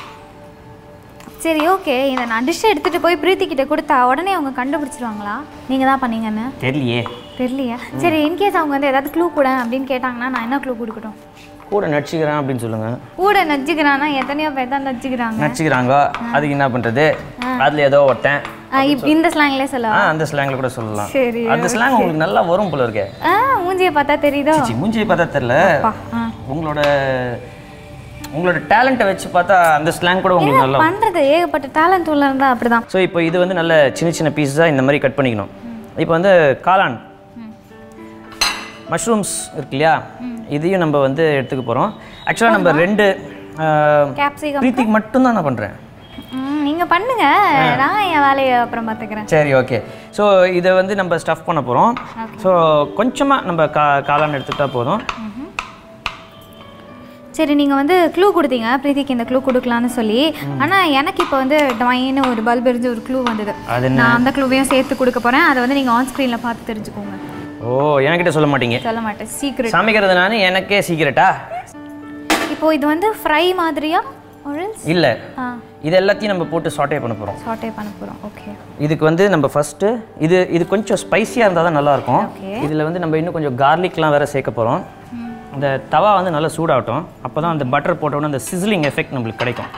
சரி ஓகே இந்த நான் டிஷ்ஷை எடுத்துகிட்டு போய் பிரீத்தி கிட்ட கொடுத்தா உடனே அவங்க கண்டுபிடிச்சிருவாங்களா நீங்கள் தான் பண்ணீங்கன்னு தெரியலையே தெரியலையா சரி இன்கேஸ் அவங்க வந்து ஏதாவது க்ளூ கூட அப்படின்னு கேட்டாங்கன்னா நான் என்ன க்ளூ கொடுக்கட்டும் கூட நடிச்சுக்கிறேன் அப்படின்னு சொல்லுங்கள் கூட நச்சுக்கிறானா எத்தனையோ பேர் தான் நச்சுக்கிறாங்க நடிச்சுக்கிறாங்க அதுக்கு என்ன பண்ணுறது அதில் ஏதோ ஒட்டேன் ஆ, இப்- இந்த ஸ்லாங்லேயே ஆ சொல்லவா அந்த ஸ்லாங்கில் கூட சொல்லலாம் சரி அந்த ஸ்லாங் உங்களுக்கு நல்லா வரும் போல இருக்கே ஆ மூஞ்சியை பார்த்தா தெரியுதோ சி மூஞ்சி பார்த்தா தெரில அப்பா, ஆ. உங்களோட உங்களோட டேலண்ட்டை வச்சு பார்த்தா அந்த ஸ்லாங் கூட உங்களுக்கு நல்லா பண்றது ஏகப்பட்ட டேலண்ட் உள்ள இருந்தா அப்படிதான் ஸோ இப்போ இது வந்து நல்ல சின்ன சின்ன பீஸாக இந்த மாதிரி கட் பண்ணிக்கணும் இப்போ வந்து காளான் மஷ்ரூம்ஸ் இருக்கு இல்லையா இதையும் நம்ம வந்து எடுத்துக்க போகிறோம் ஆக்சுவலாக நம்ம ரெண்டு கேப்சிகம் பிரீத்திக்கு மட்டும்தான் நான் பண்ணுறேன் ம், நீங்க பண்ணுங்க நான் என் வேலையை அப்புறம் பார்த்துக்கிறேன் சரி ஓகே ஸோ இதை வந்து நம்ம ஸ்டஃப் பண்ண போகிறோம் ஸோ கொஞ்சமாக நம்ம கா காளான் எடுத்துக்கிட்டா போதும் சரி நீங்கள் வந்து க்ளூ கொடுத்தீங்க பிரீத்திக்கு இந்த க்ளூ கொடுக்கலான்னு சொல்லி ஆனால் எனக்கு இப்போ வந்து டாயின்னு ஒரு பல்ப் எரிஞ்சு ஒரு க்ளூ வந்தது அது என்ன நான் அந்த க்ளூவையும் சேர்த்து கொடுக்க போகிறேன் அதை வந்து நீங்கள் ஆன் ஸ்க்ரீனில் பார்த்து தெரிஞ்சுக்கோங்க ஓ என்கிட்ட சொல்ல மாட்டீங்க சொல்ல மாட்டேன் சீக்ரெட் சமைக்கிறது நான் எனக்கே சீக்கிரட்டா இப்போ இது வந்து ஃப்ரை மாதிரியா ஒரு இல்லை ஆ இது எல்லாத்தையும் நம்ம போட்டு சாட்டே பண்ண போகிறோம் சாட்டே பண்ண போகிறோம் ஓகே இதுக்கு வந்து நம்ம ஃபஸ்ட்டு இது இது கொஞ்சம் ஸ்பைசியாக இருந்தால் தான் நல்லாயிருக்கும் Okay. இதில் வந்து நம்ம இன்னும் கொஞ்சம் கார்லிக்லாம் வேறு சேர்க்க போகிறோம் இந்த தவா வந்து நல்லா சூடாகட்டும் அப்போ தான் அந்த பட்டர் போட்டோன்னே அந்த சிஸ்லிங் எஃபெக்ட் நம்மளுக்கு கிடைக்கும்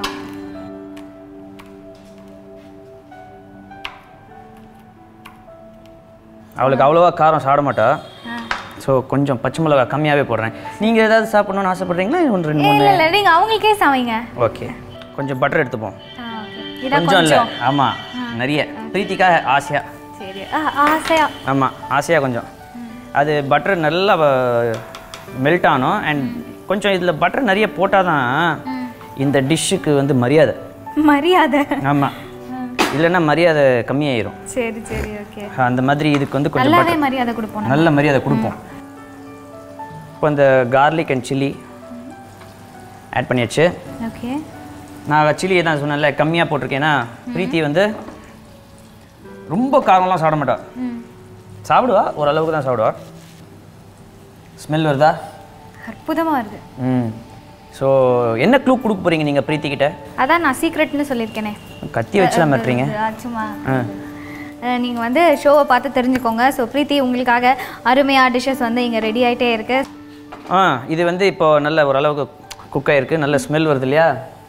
அவளுக்கு அவ்வளோவா காரம் சாப்பிட மாட்டா ஸோ கொஞ்சம் பச்சை மிளகா கம்மியாகவே போடுறேன் நீங்கள் ஏதாவது சாப்பிடணும்னு ஆசைப்பட்றீங்களா ஒன்று ரெண்டு மூணு இல்லை இல்லை நீங்கள் அவங்களுக்கே சமைங்க ஓகே கொஞ்சம் பட்டர் எடுத்துப்போம் ஆ ஓகே இதான் கொஞ்சம் இல்லை கொஞ்சம் ஆமாம் நிறைய பிரீத்திக்காக ஆசையாக சரி ஆ ஆசையா ஆமாம் ஆசையாக கொஞ்சம் அது பட்டர் நல்லா மெல்ட் ஆகணும் அண்ட் கொஞ்சம் இதில் பட்டர் நிறைய போட்டால் தான் இந்த டிஷ்ஷுக்கு வந்து மரியாதை மரியாதை ஆமாம் இல்லைன்னா மரியாதை கம்மியாயிரும் சரி சரி ஓகே அந்த மாதிரி இதுக்கு வந்து கொஞ்சம் நல்லாவே மரியாதை கொடுப்போம் நல்ல மரியாதை கொடுப்போம் இப்போ இந்த கார்லிக் அண்ட் சில்லி ஆட் பண்ணியாச்சு ஓகே நான் சில்லியை தான் சொன்னேன்ல கம்மியாக போட்டிருக்கேன்னா பிரீத்தி வந்து ரொம்ப காரம்லாம் சாப்பிட மாட்டா ம் சாப்பிடுவா ஓரளவுக்கு தான் சாப்பிடுவா ஸ்மெல் வருதா அற்புதமாக வருது ம் ஸோ என்ன க்ளூ கொடுக்க போகிறீங்க நீங்கள் பிரீத்தி கிட்ட அதான் நான் சீக்ரெட்னு சொல்லியிருக்கேனே கத்தி வச்சுலாம் மாட்டுறீங்க அது சும்மா ஆ நீங்கள் வந்து ஷோவை பார்த்து தெரிஞ்சுக்கோங்க ஸோ பிரீத்தி உங்களுக்காக அருமையாக டிஷ்ஷஸ் வந்து இங்கே ரெடி ஆகிட்டே இருக்கு ஆ இது வந்து இப்போ நல்ல ஓரளவுக்கு குக் ஆயிருக்கு நல்ல ஸ்மெல் வருது இல்லையா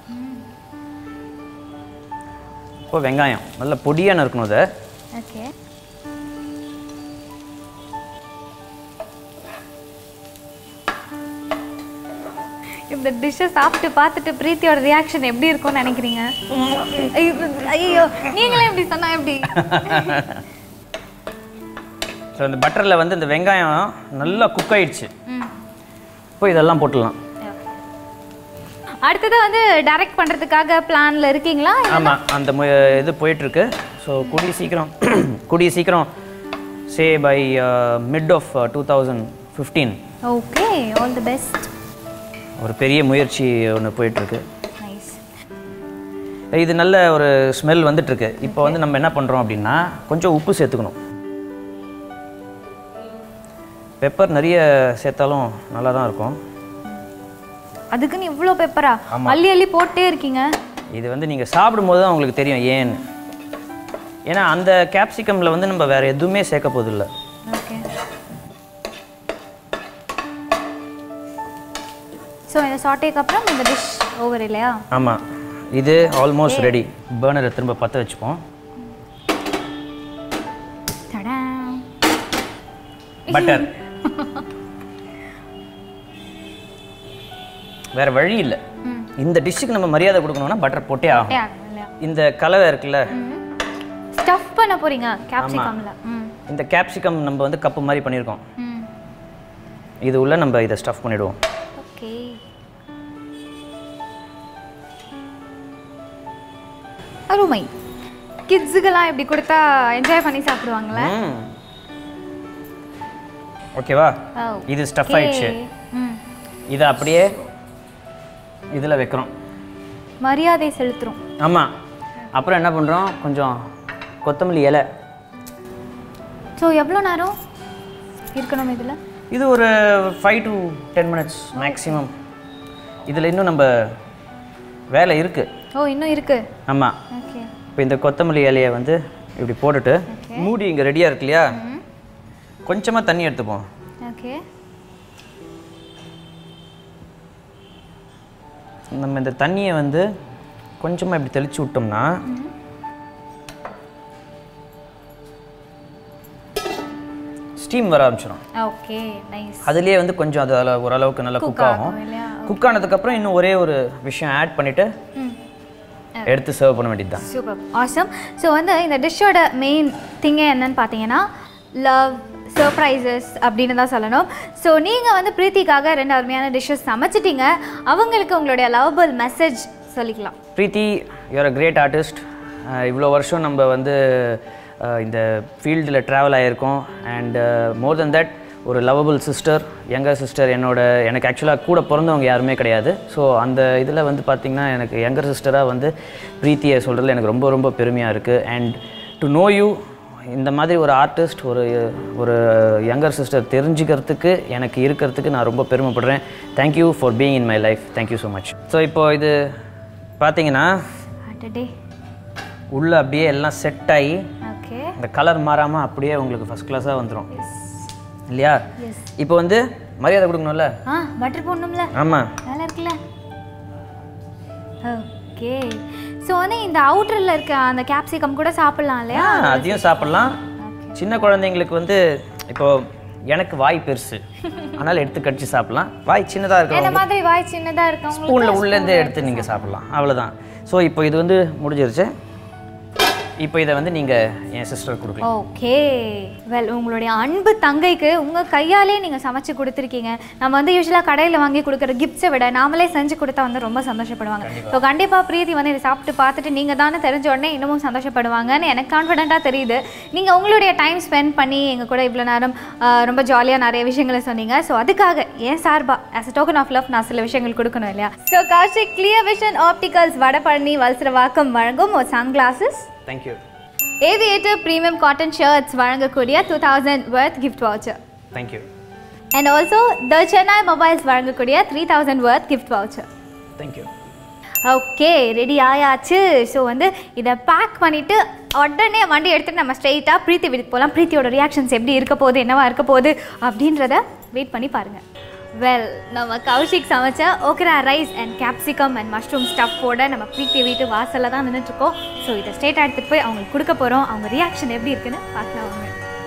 இப்போ வெங்காயம் நல்ல பொடியான இருக்கணும் அதை ஓகே இந்த டிஷ்ஷை சாப்பிட்டு பார்த்துட்டு பிரீத்தியோட ரியாக்ஷன் எப்படி இருக்கும்னு நினைக்கிறீங்க ஐயோ, ஐயோ நீங்களே இப்படி சொன்னா எப்படி ஸோ இந்த பட்டரில் வந்து இந்த வெங்காயம் நல்லா குக் ஆயிடுச்சு ம். இப்போ இதெல்லாம் போட்டுடலாம் அடுத்தது வந்து டைரக்ட் பண்ணுறதுக்காக பிளான்ல இருக்கீங்களா ஆமாம் அந்த மு- இது போயிட்டுருக்கு ஸோ கூடிய சீக்கிரம் கூடிய சீக்கிரம் say by mid of two thousand fifteen okay all the best ஒரு பெரிய முயற்சி ஒன்று போயிட்டுருக்கு நைஸ் இது நல்ல ஒரு ஸ்மெல் வந்துட்டுருக்கு இப்போ வந்து நம்ம என்ன பண்ணுறோம் அப்படின்னா கொஞ்சம் உப்பு சேர்த்துக்கணும் பெப்பர் நிறைய சேர்த்தாலும் நல்லா தான் இருக்கும் அதுக்குன்னு இவ்வளோ பெப்பரா அள்ளி அள்ளி போட்டே இருக்கீங்க இது வந்து நீங்கள் சாப்பிடும்போது தான் உங்களுக்கு தெரியும் ஏன்னு ஏன்னா அந்த கேப்சிகமில் வந்து நம்ம வேறு எதுவுமே சேர்க்க போதில்லை ஓகே ஸோ இந்த சாட்டேக்கு அப்புறம் இந்த டிஷ் ஓவர் இல்லையா ஆமாம் இது ஆல்மோஸ்ட் ரெடி பேர்னரை திரும்ப பற்ற வச்சுப்போம் தடா பட்டர் வேற வழி இல்லை இந்த டிஷ்ஷுக்கு நம்ம மரியாதை கொடுக்கணும்னா பட்டர் போட்டே ஆகும் இல்லையா இந்த கலவை இருக்குல்ல ஸ்டஃப் பண்ண போறீங்க கேப்சிகம்ல ம் இந்த கேப்சிகம் நம்ம வந்து கப்பு மாதிரி பண்ணியிருக்கோம் ம் இது உள்ள நம்ம இதை ஸ்டஃப் பண்ணிடுவோம் ஓகே அருமை கிட்ஸுக்கெல்லாம் இப்படி கொடுத்தா என்ஜாய் பண்ணி சாப்பிடுவாங்களே ம். ஓகேவா ஓ இது ஸ்டஃப் ஆயிடுச்சு ம் இதை அப்படியே இதில் வைக்கிறோம் மரியாதை செலுத்துறோம் ஆமாம் அப்புறம் என்ன பண்ணுறோம் கொஞ்சம் கொத்தமல்லி இலை ஸோ எவ்வளோ நேரம் இருக்கணும் இதில் இது ஒரு five to ten minutes maximum இதில் இன்னும் நம்ம வேலை இருக்குது ஓ இன்னும் இருக்கு ஆமாம் ஓகே இப்போ இந்த கொத்தமல்லி இலையை வந்து இப்படி போட்டுட்டு மூடி இங்கே ரெடியாக இருக்கு இல்லையா கொஞ்சமாக தண்ணி எடுத்துப்போம் ஓகே நம்ம இந்த தண்ணியை வந்து கொஞ்சமாக இப்படி தெளிச்சு விட்டோம்னா ஸ்டீம் வர ஆரம்பிச்சிடும் ஓகே நைஸ் அதுலேயே வந்து கொஞ்சம் அது அதில் ஓரளவுக்கு நல்லா குக் ஆகும் இல்லையா குக் ஆனதுக்கப்புறம் இன்னும் ஒரே ஒரு விஷயம் ஆட் பண்ணிவிட்டு ம் எடுத்து சர்வ் பண்ண வேண்டியது தான் சூப்பர் ஆசம் ஸோ வந்து இந்த டிஷ்ஷோட மெயின் திங்கே என்னன்னு பார்த்தீங்கன்னா லவ் சர்ப்ரைசஸ் அப்படின்னு தான் சொல்லணும் ஸோ நீங்கள் வந்து பிரீத்திக்காக ரெண்டு அருமையான டிஷ்ஷஸ் சமைச்சிட்டீங்க அவங்களுக்கு உங்களுடைய லவபிள் மெசேஜ் சொல்லிக்கலாம் Preethi you're a great artist இவ்வளோ வருஷம் நம்ம வந்து அஹ், இந்த ஃபீல்டில் ட்ராவல் ஆகியிருக்கோம் அண்ட் மோர் தென் தட் ஒரு லவபிள் சிஸ்டர் யங்கர் சிஸ்டர் என்னோட எனக்கு ஆக்சுவலாக கூட பிறந்தவங்க யாருமே கிடையாது ஸோ அந்த இதில் வந்து பார்த்திங்கன்னா எனக்கு யங்கர் சிஸ்டராக வந்து பிரீத்தியை சொல்கிறதுல எனக்கு ரொம்ப ரொம்ப பெருமையாக இருக்குது அண்ட் டு நோ யூ இந்த மாதிரி ஒரு ஆர்டிஸ்ட் ஒரு ஒரு யங்கர் சிஸ்டர் தெரிஞ்சுக்கிறதுக்கு எனக்கு இருக்கிறதுக்கு நான் ரொம்ப பெருமைப்படுறேன் thank you for being in my life thank you so much so இப்போ இது பார்த்தீங்கன்னா அடடே உள்ளே அப்படியே எல்லாம் செட் ஆகி ஓகே இந்த கலர் மாறாமல் அப்படியே உங்களுக்கு ஃபஸ்ட் கிளாஸாக வந்துடும் இல்லையா இப்போ வந்து மரியாதை கொடுக்கணும்ல ஆ பட்டர் போடணும்ல ஆமாம் நல்லா இருக்குல்ல ஓகே ஸோ வந்து இந்த அவுட்டரில் இருக்க அந்த கேப்சிகம் கூட சாப்பிடலாம் இல்லையா அதையும் சாப்பிட்லாம் சின்ன குழந்தைங்களுக்கு வந்து இப்போ எனக்கு வாய் பெருசு அதனால் எடுத்து கடிச்சு சாப்பிட்லாம் வாய் சின்னதாக இந்த இருக்கிறவங்க மாதிரி வாய் சின்னதாக இருக்கவங்களுக்கு ஸ்பூனில் உள்ளேருந்து எடுத்து நீங்கள் சாப்பிட்லாம் அவ்வளோதான் ஸோ இப்போ இது வந்து முடிஞ்சிருச்சு இப்போ இதை வந்து நீங்கள் என் சிஸ்டர் கொடுக்கலாம் ஓகே வெல் உங்களுடைய அன்பு தங்கைக்கு உங்கள் கையாலே நீங்கள் சமைச்சு கொடுத்துருக்கீங்க நம்ம வந்து யூஸ்வலாக கடையில் வாங்கி கொடுக்குற கிஃப்ட்ஸை விட நாமளே செஞ்சு கொடுத்தா வந்து ரொம்ப சந்தோஷப்படுவாங்க ஸோ கண்டிப்பாக பிரீத்தி வந்து இதை சாப்பிட்டு பார்த்துட்டு நீங்கள் தானே தெரிஞ்ச உடனே இன்னமும் சந்தோஷப்படுவாங்கன்னு எனக்கு கான்ஃபிடென்ட்டாக தெரியுது நீங்கள் உங்களுடைய டைம் ஸ்பெண்ட் பண்ணி எங்கள் கூட இவ்வளோ நேரம் ஆஹ், ரொம்ப ஜாலியாக நிறைய விஷயங்களை சொன்னீங்க ஸோ அதுக்காக ஏன் சார்பா as a token of love நான் சில விஷயங்கள் கொடுக்கணும் இல்லையா so Kaushik clear vision opticals Vadapalani Valasaravakkam வழங்கும் ஒரு sun glasses thank you aviator premium cotton shirts வழங்கக்கூடிய two thousand worth gift voucher thank you and also the Chennai mobiles வழங்கக்கூடிய three thousand worth gift voucher thank you okay ready ஆயாச்சு ஸோ வந்து இதை பேக் பண்ணிவிட்டு உடனே வண்டி எடுத்துட்டு நம்ம ஸ்ட்ரெயிட்டாக பிரீத்தி வீட்டுக்கு போகலாம் பிரீத்தியோட ரியாக்ஷன்ஸ் எப்படி இருக்க போகுது என்னவா இருக்க போகுது அப்படின்றத வெயிட் பண்ணி பாருங்கள் வெல் நம்ம கௌஷிக் சமைச்ச okra rice and capsicum and mushroom ஸ்டஃப்போட நம்ம பிரீத்தி வீட்டு வாசலில் தான் நின்றுட்டுருக்கோம் ஸோ இதை ஸ்ட்ரெயிட்டாக எடுத்துகிட்டு போய் அவங்களுக்கு கொடுக்க போகிறோம் அவங்க ரியாக்ஷன் எப்படி இருக்குன்னு பார்க்கலாம் வாங்க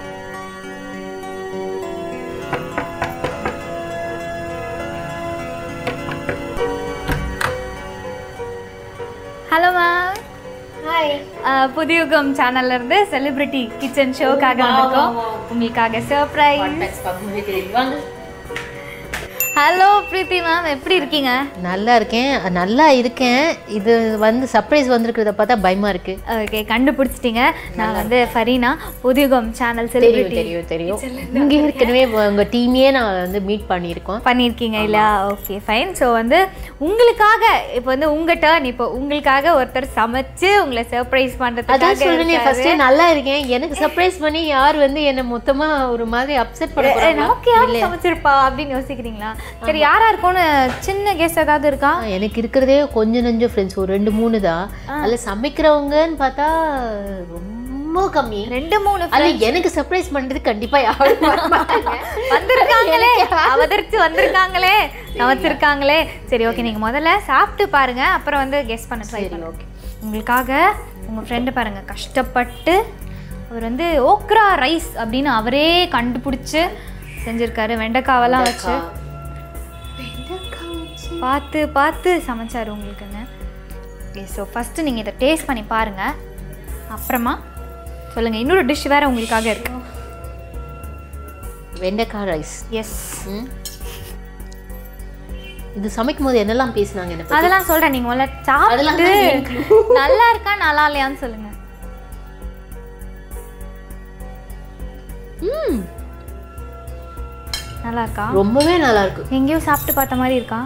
ஹலோ மேம் ஹாய் புதியுகம் சேனல்ல இருந்து செலிபிரிட்டி கிச்சன் ஷோக்காக வந்திருக்கோம் உங்களுக்காக சர்ப்ரைஸ் வாங்க ஹலோ பிரீத்தி மேம் எப்படி இருக்கீங்க நல்லா இருக்கேன் நல்லா இருக்கேன் இது வந்து சர்ப்ரைஸ் வந்திருக்கிறத பார்த்தா பயமா இருக்கு ஓகே கண்டுபிடிச்சிட்டீங்க நான் வந்து ஃபரீனா புதியுகம் சேனல் தெரியும் செலிபிரிட்டி தெரியும் தெரியும் இங்கே ஏற்கனவே உங்க டீமையே நான் வந்து மீட் பண்ணியிருக்கோம் பண்ணியிருக்கீங்க இல்லையா ஓகே ஃபைன் ஸோ வந்து உங்களுக்காக இப்போ வந்து உங்க டர்ன் இப்போ உங்களுக்காக ஒருத்தர் சமைச்சு உங்களை சர்ப்ரைஸ் அதான் பண்றதுக்காக சொல்றேன் இருக்காரு. ஃபர்ஸ்ட் நல்லா இருக்கேன் எனக்கு சர்ப்ரைஸ் பண்ணி யார் வந்து என்ன மொத்தமா ஒரு மாதிரி அப்செட் பண்ண ஏ, போறாங்க நமக்கு யார் சமைச்சிருப்பா அப்படின்னு யோசிக்கிறீங்களா சரி யாரா இருக்கும்னு சின்ன கெஸ் ஏதாவது இருக்கா ஆ, எனக்கு இருக்கிறதே கொஞ்சம் நஞ்சம் ஃப்ரெண்ட்ஸ் ஒரு ரெண்டு மூணு தான் அதில் சமைக்கிறவங்கன்னு பார்த்தா ரொம்ப கம்மி ரெண்டு மூணு அது எனக்கு சர்ப்ரைஸ் பண்றது கண்டிப்பா யாரும் வர மாட்டாங்க. வந்திருக்காங்களே அவதரிச்சு வந்திருக்காங்களே சமைச்சிருக்காங்களே சரி ஓகே நீங்க முதல்ல சாப்பிட்டு பாருங்க அப்புறம் வந்து கெஸ் பண்ண ட்ரை பண்ணுங்க okay. உங்களுக்காக உங்க ஃப்ரெண்டு பாருங்க கஷ்டப்பட்டு அவர் வந்து ஓக்ரா ரைஸ் அப்படின்னு அவரே கண்டுபிடிச்சு செஞ்சிருக்காரு வெண்டைக்காவெல்லாம் வச்சு பார்த்து பார்த்து சமைச்சாரு உங்களுக்குன்னு ஓகே ஸோ ஃபஸ்ட்டு நீங்கள் இதை டேஸ்ட் பண்ணி பாருங்க அப்புறமா சொல்லுங்கள் இன்னொரு டிஷ் வேறு உங்களுக்காக இருக்கு வெண்டைக்காய் ரைஸ் எஸ் இது சமைக்கும் போது என்னெல்லாம் பேசினாங்க என்ன பத்தி? அதெல்லாம் சொல்றேன் நீங்க முதல்ல அதெல்லாம் சாப்பிட்டு நல்லா இருக்கா நல்லா இல்லையான்னு சொல்லுங்க ம் நல்லா இருக்கா ரொம்பவே நல்லா இருக்கு எங்கேயோ சாப்பிட்டு பார்த்த மாதிரி இருக்கா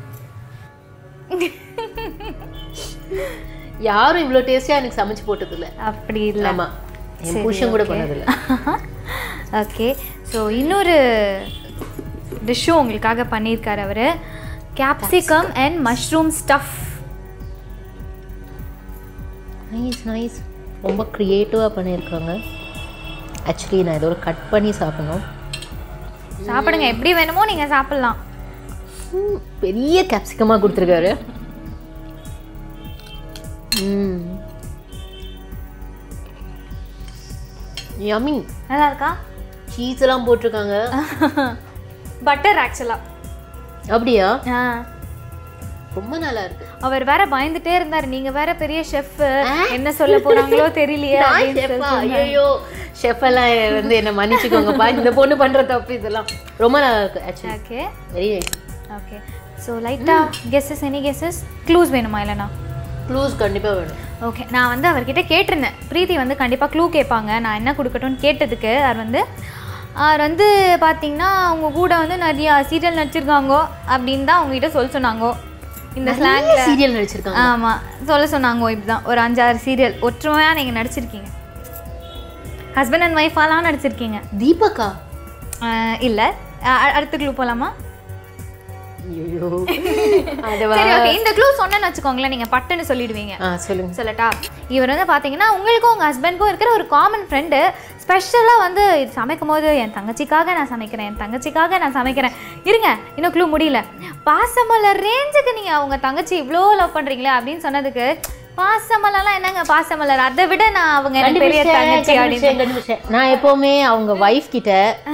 யாரும் இவ்வளோ டேஸ்டியா எனக்கு சமைச்சு போட்டது இல்ல அப்படி இல்லை ஆமா என் புருஷன் கூட பண்ணது இல்ல ஓகே ஸோ இன்னொரு டிஷ்ஷும் உங்களுக்காக பண்ணியிருக்காரு அவர் capsicum and mushroom stuff nice nice ரொம்ப க்ரியேட்டிவாக பண்ணியிருக்காங்க ஆக்சுவலி நான் இதோட கட் பண்ணி சாப்பிடணும் சாப்பிடுங்க எப்படி வேணுமோ நீங்கள் சாப்பிட்லாம் ம், பெரிய கேப்சிகமாக கொடுத்துருக்காரு ம் யம்மி நல்லா இருக்கா சீஸ் எல்லாம் போட்டிருக்காங்க பட்டர் ஆக்சுவலாக அப்படியா ஆ ரொம்ப நல்லா இருக்கு அவர் வேற பயந்துட்டே இருந்தாரு நீங்க வேற பெரிய ஷெஃப் என்ன சொல்ல போறாங்களோ தெரியலையே அப்படின்னு ஷெஃபா சொல்லி ஐயோ ஷெஃப் எல்லாம் வந்து என்ன மன்னிச்சுக்கோங்கப்பா இந்த பொண்ணு பண்ற தப்பு இதெல்லாம் ரொம்ப நல்லா இருக்கு actually okay very nice okay so லைட்டாக கெஸ்ஸஸ் எனி கெஸ்ஸஸ் க்ளூஸ் வேணுமா இல்லைனா க்ளூஸ் கண்டிப்பா வேணும் ஓகே நான் வந்து அவர்கிட்ட கேட்டிருந்தேன் பிரீத்தி வந்து கண்டிப்பாக க்ளூ கேட்பாங்க நான் என்ன கொடுக்கட்டும்னு கேட்டதுக்கு அவர் வந்து அவர் வந்து பார்த்தீங்கன்னா அவங்க கூட வந்து நிறைய சீரியல் நடிச்சிருக்காங்க அப்படின்னு தான் அவங்ககிட்ட சொல்ல சொன்னாங்க இந்த ஸ்லாங்ல சீரியல் நடிச்சிருக்காங்க ஆமாம் சொல்ல சொன்னாங்க இப்படிதான் ஒரு அஞ்சாறு சீரியல் ஒற்றுமையாக நீங்கள் நடிச்சிருக்கீங்க ஹஸ்பண்ட் அண்ட் ஒய்ஃபாலாம் நடிச்சிருக்கீங்க தீபக்கா இல்லை அடுத்த க்ளூ போகலாமா ஐயோ சரி ஓகே இந்த க்ளூ சொன்னேன்னு வச்சுக்கோங்களேன் நீங்கள் பட்டுன்னு சொல்லிடுவீங்க ஆ சொல்லுங்க சொல்லட்டா இவர் வந்து பார்த்தீங்கன்னா உங்களுக்கும் உங்கள் ஹஸ்பண்ட்க்கும் இருக்கிற ஒரு காமன் ஃப்ரெண்டு ஸ்பெஷலாக வந்து இது சமைக்கும் போது என் தங்கச்சிக்காக நான் சமைக்கிறேன் என் தங்கச்சிக்காக நான் சமைக்கிறேன் இருங்க இன்னும் க்ளூ முடியல பாசமலர் ரேஞ்சுக்கு நீங்கள் அவங்க தங்கச்சி இவ்வளோ லவ் பண்ணுறீங்களே அப்படின்னு சொன்னதுக்கு பாசமலர்லாம் என்னங்க பாசமலர் அதை விட நான் அவங்க எனக்கு பெரிய தங்கச்சி அப்படின்னு கண்டுபிடிச்சேன், கண்டுபிடிச்சேன். நான் எப்பவுமே அவங்க வைஃப் கிட்ட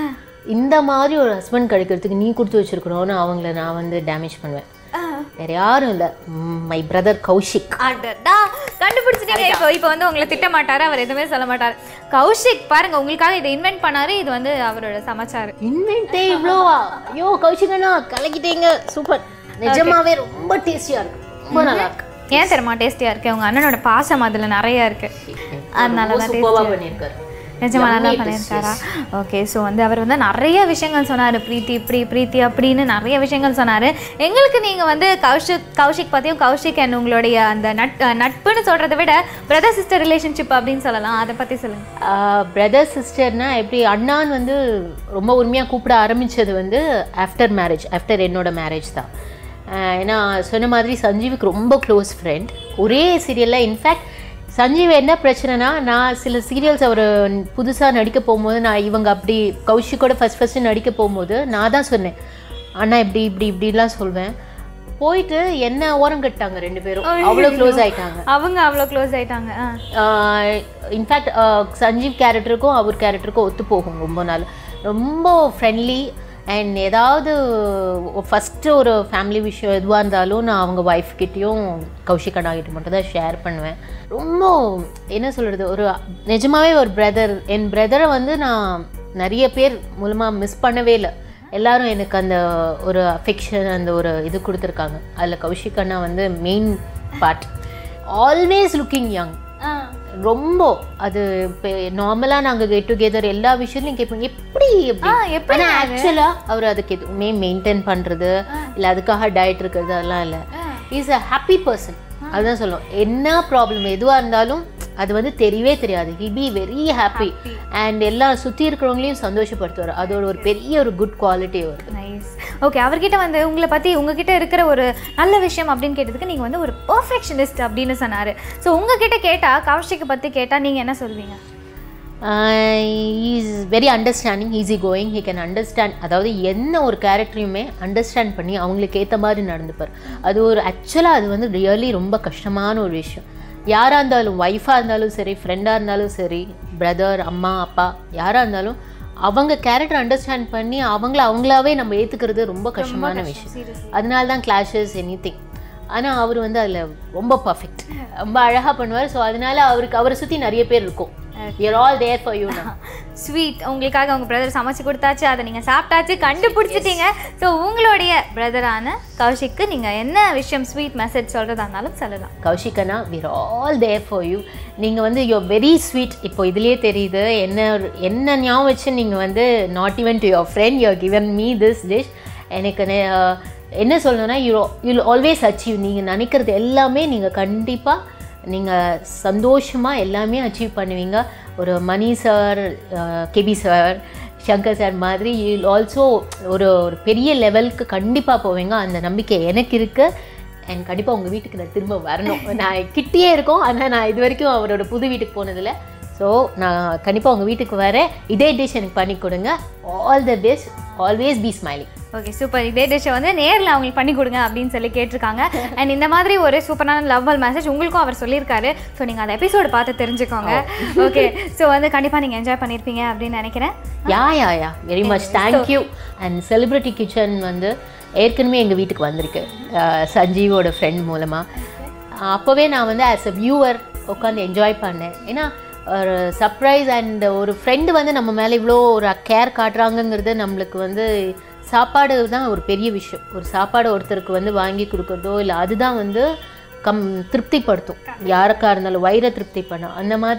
இந்த மாதிரி ஒரு ஹஸ்பண்ட் கிடைக்கிறதுக்கு நீ கொடுத்து வச்சிருக்கணும்னு அவங்கள நான் வந்து டேமேஜ் பண்ணுவேன் வேற யாரும் இல்ல மை பிரதர் கௌஷிக் அடடா கண்டுபிடிச்சிட்டீங்க இப்போ இப்போ வந்து உங்களை திட்ட மாட்டாரு அவர் எதுவுமே சொல்ல மாட்டார் கௌஷிக் பாருங்க உங்களுக்காக இதை இன்வென்ட் பண்ணாரு இது வந்து அவரோட சமாச்சாரம் இன்வென்ட்டே இவ்வளோவா ஐயோ கௌஷிக் அண்ணா கலக்கிட்டீங்க சூப்பர் நிஜமாவே ரொம்ப டேஸ்டியா இருக்கு ரொம்ப நல்லா இருக்கு ஏன் தெரியுமா டேஸ்டியா இருக்கு உங்க அண்ணனோட பாசம் அதுல நிறைய இருக்கு அதனால தான் சூப்பரா பண்ணியிருக்காரு நிஜமா நல்லா Yummy பண்ணியிருக்காரா ஓகே ஸோ வந்து அவர் வந்து நிறைய விஷயங்கள் சொன்னார் பிரீத்தி இப்படி பிரீத்தி அப்படின்னு நிறைய விஷயங்கள் சொன்னார் எங்களுக்கு நீங்கள் வந்து கௌஷிக் கௌஷிக் பற்றியும் கௌஷிக் அண்ட் உங்களுடைய அந்த நட் நட்புன்னு சொல்கிறத விட பிரதர் சிஸ்டர் ரிலேஷன்ஷிப் அப்படின்னு சொல்லலாம் அதை பற்றி சொல்லுங்கள் பிரதர் சிஸ்டர்னா எப்படி அண்ணான்னு வந்து ரொம்ப உரிமையாக கூப்பிட ஆரம்பிச்சது வந்து ஆஃப்டர் மேரேஜ் ஆஃப்டர் என்னோட மேரேஜ் தான் ஆஹ் ஏன்னா சொன்ன மாதிரி சஞ்சீவுக்கு ரொம்ப க்ளோஸ் ஃப்ரெண்ட் ஒரே சீரியலில் இன்ஃபேக்ட் சஞ்சீவ் என்ன பிரச்சனைனா நான் சில சீரியல்ஸ் அவர் புதுசாக நடிக்க போகும்போது நான் இவங்க அப்படி கௌஷிக்கோட ஃபஸ்ட் ஃபஸ்ட்டு நடிக்க போகும்போது நான் தான் சொன்னேன் அண்ணா இப்படி இப்படி இப்படிலாம் சொல்வேன் போயிட்டு என்ன ஓரம் கட்டாங்க ரெண்டு பேரும் அவ்வளோ க்ளோஸ் ஆயிட்டாங்க அவங்க அவ்வளோ க்ளோஸ் ஆயிட்டாங்க ஆ இன்ஃபேக்ட் சஞ்சீவ் கேரக்டருக்கும் அவர் கேரக்டருக்கும் ஒத்து போகும் ரொம்ப நாள் ரொம்ப ஃப்ரெண்ட்லி அண்ட் ஏதாவது ஃபஸ்ட்டு ஒரு ஃபேமிலி விஷயம் எதுவாக இருந்தாலும் நான் அவங்க ஒய்ஃப் கிட்டேயும் கௌஷிக் அண்ணா கிட்ட மட்டும் தான் ஷேர் பண்ணுவேன் ரொம்ப என்ன சொல்கிறது ஒரு நிஜமாவே ஒரு பிரதர் என் பிரதரை வந்து நான் நிறைய பேர் மூலமாக மிஸ் பண்ணவே இல்லை எல்லாரும் எனக்கு அந்த ஒரு அஃபெக்ஷன் அந்த ஒரு இது கொடுத்துருக்காங்க அதில் கௌஷிக் அண்ணா வந்து main part always looking young ஆ ரொம்ப அது இப்போ நார்மலாக நாங்கள் கெட் டுகெதர் எல்லா விஷயத்துலையும் கேட்போம் எப்படி ஆ, எப்படி ஆனால் ஆக்சுவலாக அவர் அதுக்கு எதுவுமே மெயின்டைன் பண்ணுறது இல்லை அதுக்காக டயட் இருக்கிறது அதெல்லாம் இல்லை இஸ் அ ஹாப்பி பர்சன் அதுதான் சொல்லுவோம் என்ன ப்ராப்ளம் எதுவாக இருந்தாலும் அது வந்து தெரியவே தெரியாது he be very happy and எல்லாம் சுற்றி இருக்கிறவங்களையும் சந்தோஷப்படுத்துவார் அதோட ஒரு பெரிய ஒரு குட் குவாலிட்டி வருது நைஸ் ஓகே அவர்கிட்ட வந்து உங்களை பற்றி உங்ககிட்ட இருக்கிற ஒரு நல்ல விஷயம் அப்படின்னு கேட்டதுக்கு நீங்கள் வந்து ஒரு பர்ஃபெக்ஷனிஸ்ட் அப்படின்னு சொன்னார் ஸோ உங்ககிட்ட கேட்டால் கௌஷிக்கை பற்றி கேட்டால் நீங்கள் என்ன சொல்வீங்க is very understanding easy going he can understand அதாவது என்ன ஒரு கேரக்டரையுமே அண்டர்ஸ்டாண்ட் பண்ணி அவங்களுக்கு ஏற்ற மாதிரி நடந்துப்பார் அது ஒரு ஆக்சுவலாக அது வந்து ரியலி ரொம்ப கஷ்டமான ஒரு விஷயம் யாராக இருந்தாலும் ஒய்ஃபாக இருந்தாலும் சரி ஃப்ரெண்டாக இருந்தாலும் சரி பிரதர் அம்மா அப்பா யாராக இருந்தாலும் அவங்க கேரக்டர் அண்டர்ஸ்டாண்ட் பண்ணி அவங்கள அவங்களாவே நம்ம ஏற்றுக்கிறது ரொம்ப கஷ்டமான விஷயம் அதனால தான் கிளாஷஸ் எனி திங் ஆனால் அவர் வந்து அதில் ரொம்ப பர்ஃபெக்ட் ரொம்ப அழகாக பண்ணுவார் ஸோ அதனால அவருக்கு அவரை சுற்றி நிறைய பேர் இருக்கும் you're all there for you நான் ஸ்வீட் உங்களுக்காக உங்கள் பிரதர் சமைச்சு கொடுத்தாச்சு அதை நீங்கள் சாப்பிட்டாச்சு கண்டுபிடிச்சிட்டீங்க ஸோ உங்களுடைய பிரதரான கௌஷிக்கு நீங்கள் என்ன விஷயம் ஸ்வீட் மெசேஜ் சொல்கிறதா இருந்தாலும் சொல்லலாம் கௌஷிகனா we're all there for you நீங்கள் வந்து யூ வெரி ஸ்வீட் இப்போ இதுலேயே தெரியுது என்ன ஒரு- என்ன ஞாபகம் வச்சு நீங்கள் வந்து not even to your friend you given me this dish எனக்கு நெ- அஹ், என்ன சொல்லணும்னா யூ யூ ஆல்வேஸ் அச்சீவ் நீங்கள் நினைக்கிறது எல்லாமே நீங்கள் கண்டிப்பாக நீங்கள் சந்தோஷமாக எல்லாமே அச்சீவ் பண்ணுவீங்க ஒரு மணி சார் கெபி சார் சங்கர் சார் மாதிரி யூ ஆல்சோ ஒரு ஒரு பெரிய லெவலுக்கு கண்டிப்பாக போவீங்க அந்த நம்பிக்கை எனக்கு இருக்குது அண்ட் கண்டிப்பாக உங்கள் வீட்டுக்கு நான் திரும்ப வரணும் நான் கிட்டேயே இருக்கோம் ஆனால் நான் இது வரைக்கும் அவரோட புது வீட்டுக்கு போனதில்லை ஸோ நான் கண்டிப்பாக உங்கள் வீட்டுக்கு வரேன் இதே டிஷ் எனக்கு பண்ணி கொடுங்க all the best always be smiling okay super இதே டிஷ்ஷை வந்து நேரில் அவங்களுக்கு பண்ணி கொடுங்க அப்படின்னு சொல்லி கேட்டிருக்காங்க அண்ட் இந்த மாதிரி ஒரு சூப்பரான லவ்வல் மெசேஜ் உங்களுக்கும் அவர் சொல்லியிருக்காரு ஸோ நீங்கள் அந்த எபிசோடு பார்த்து தெரிஞ்சுக்கோங்க ஓகே ஸோ வந்து கண்டிப்பாக நீங்கள் என்ஜாய் பண்ணியிருப்பீங்க அப்படின்னு நினைக்கிறேன் yeah yeah yeah very much thank you and celebrity kitchen வந்து ஏற்கனவே எங்கள் வீட்டுக்கு வந்திருக்கு அஹ் சஞ்சீவோட ஃப்ரெண்ட் மூலமாக அப்போவே நான் வந்து ஆஸ் அ வியூவர் உட்காந்து என்ஜாய் பண்ணேன் ஏன்னா ஒரு சர்ப்ரைஸ் அண்ட் ஒரு ஃப்ரெண்டு வந்து நம்ம மேலே இவ்வளோ ஒரு கேர் காட்டுறாங்கங்கிறது நம்மளுக்கு வந்து சாப்பாடு தான் ஒரு பெரிய விஷயம் ஒரு சாப்பாடு ஒருத்தருக்கு வந்து வாங்கி கொடுக்குறதோ இல்லை அதுதான் வந்து கம் திருப்திப்படுத்தும் யாருக்கா இருந்தாலும் வயிறை திருப்தி பண்ணும் அந்த மாதிரி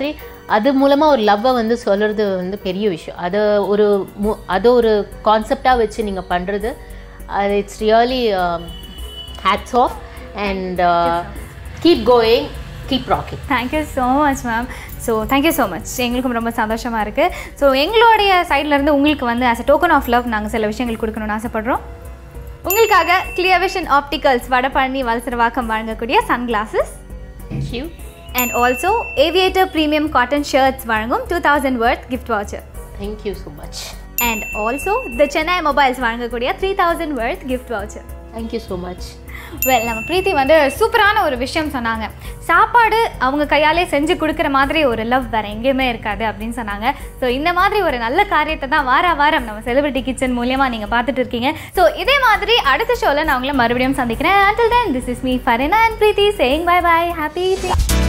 அது மூலமாக ஒரு லவ்வை வந்து சொல்கிறது வந்து பெரிய விஷயம் அதை ஒரு மு அதை ஒரு கான்செப்டாக வச்சு நீங்கள் பண்ணுறது அது it's really hats off and keep going keep rocking thank you so much ma'am so thank you so much எங்களுக்கும் ரொம்ப சந்தோஷமாக இருக்குது ஸோ எங்களுடைய சைட்லேருந்து உங்களுக்கு வந்து as a token of love நாங்கள் சில விஷயங்கள் கொடுக்கணும்னு ஆசைப்படுறோம் உங்களுக்காக clear vision opticals Vadapalani Valasaravakkam வழங்கக்கூடிய sun glasses thank you and also aviator premium cotton shirts வழங்கும் two thousand worth gift voucher thank you so much and also the Chennai mobiles வழங்கக்கூடிய three thousand worth gift voucher thank you so much well நம்ம பிரீத்தி வந்து சூப்பரான ஒரு விஷயம் சொன்னாங்க சாப்பாடு அவங்க கையாலே செஞ்சு கொடுக்குற மாதிரி ஒரு லவ் வேற எங்கேயுமே இருக்காது அப்படின்னு சொன்னாங்க ஸோ இந்த மாதிரி ஒரு நல்ல காரியத்தை தான் வார வாரம் நம்ம செலிபிரிட்டி கிச்சன் மூலியமா நீங்க பார்த்துட்டு இருக்கீங்க ஸோ இதே மாதிரி அடுத்த ஷோவில் நான் உங்களை மறுபடியும் சந்திக்கிறேன் until then this is me Farina and Preethi saying bye bye happy eating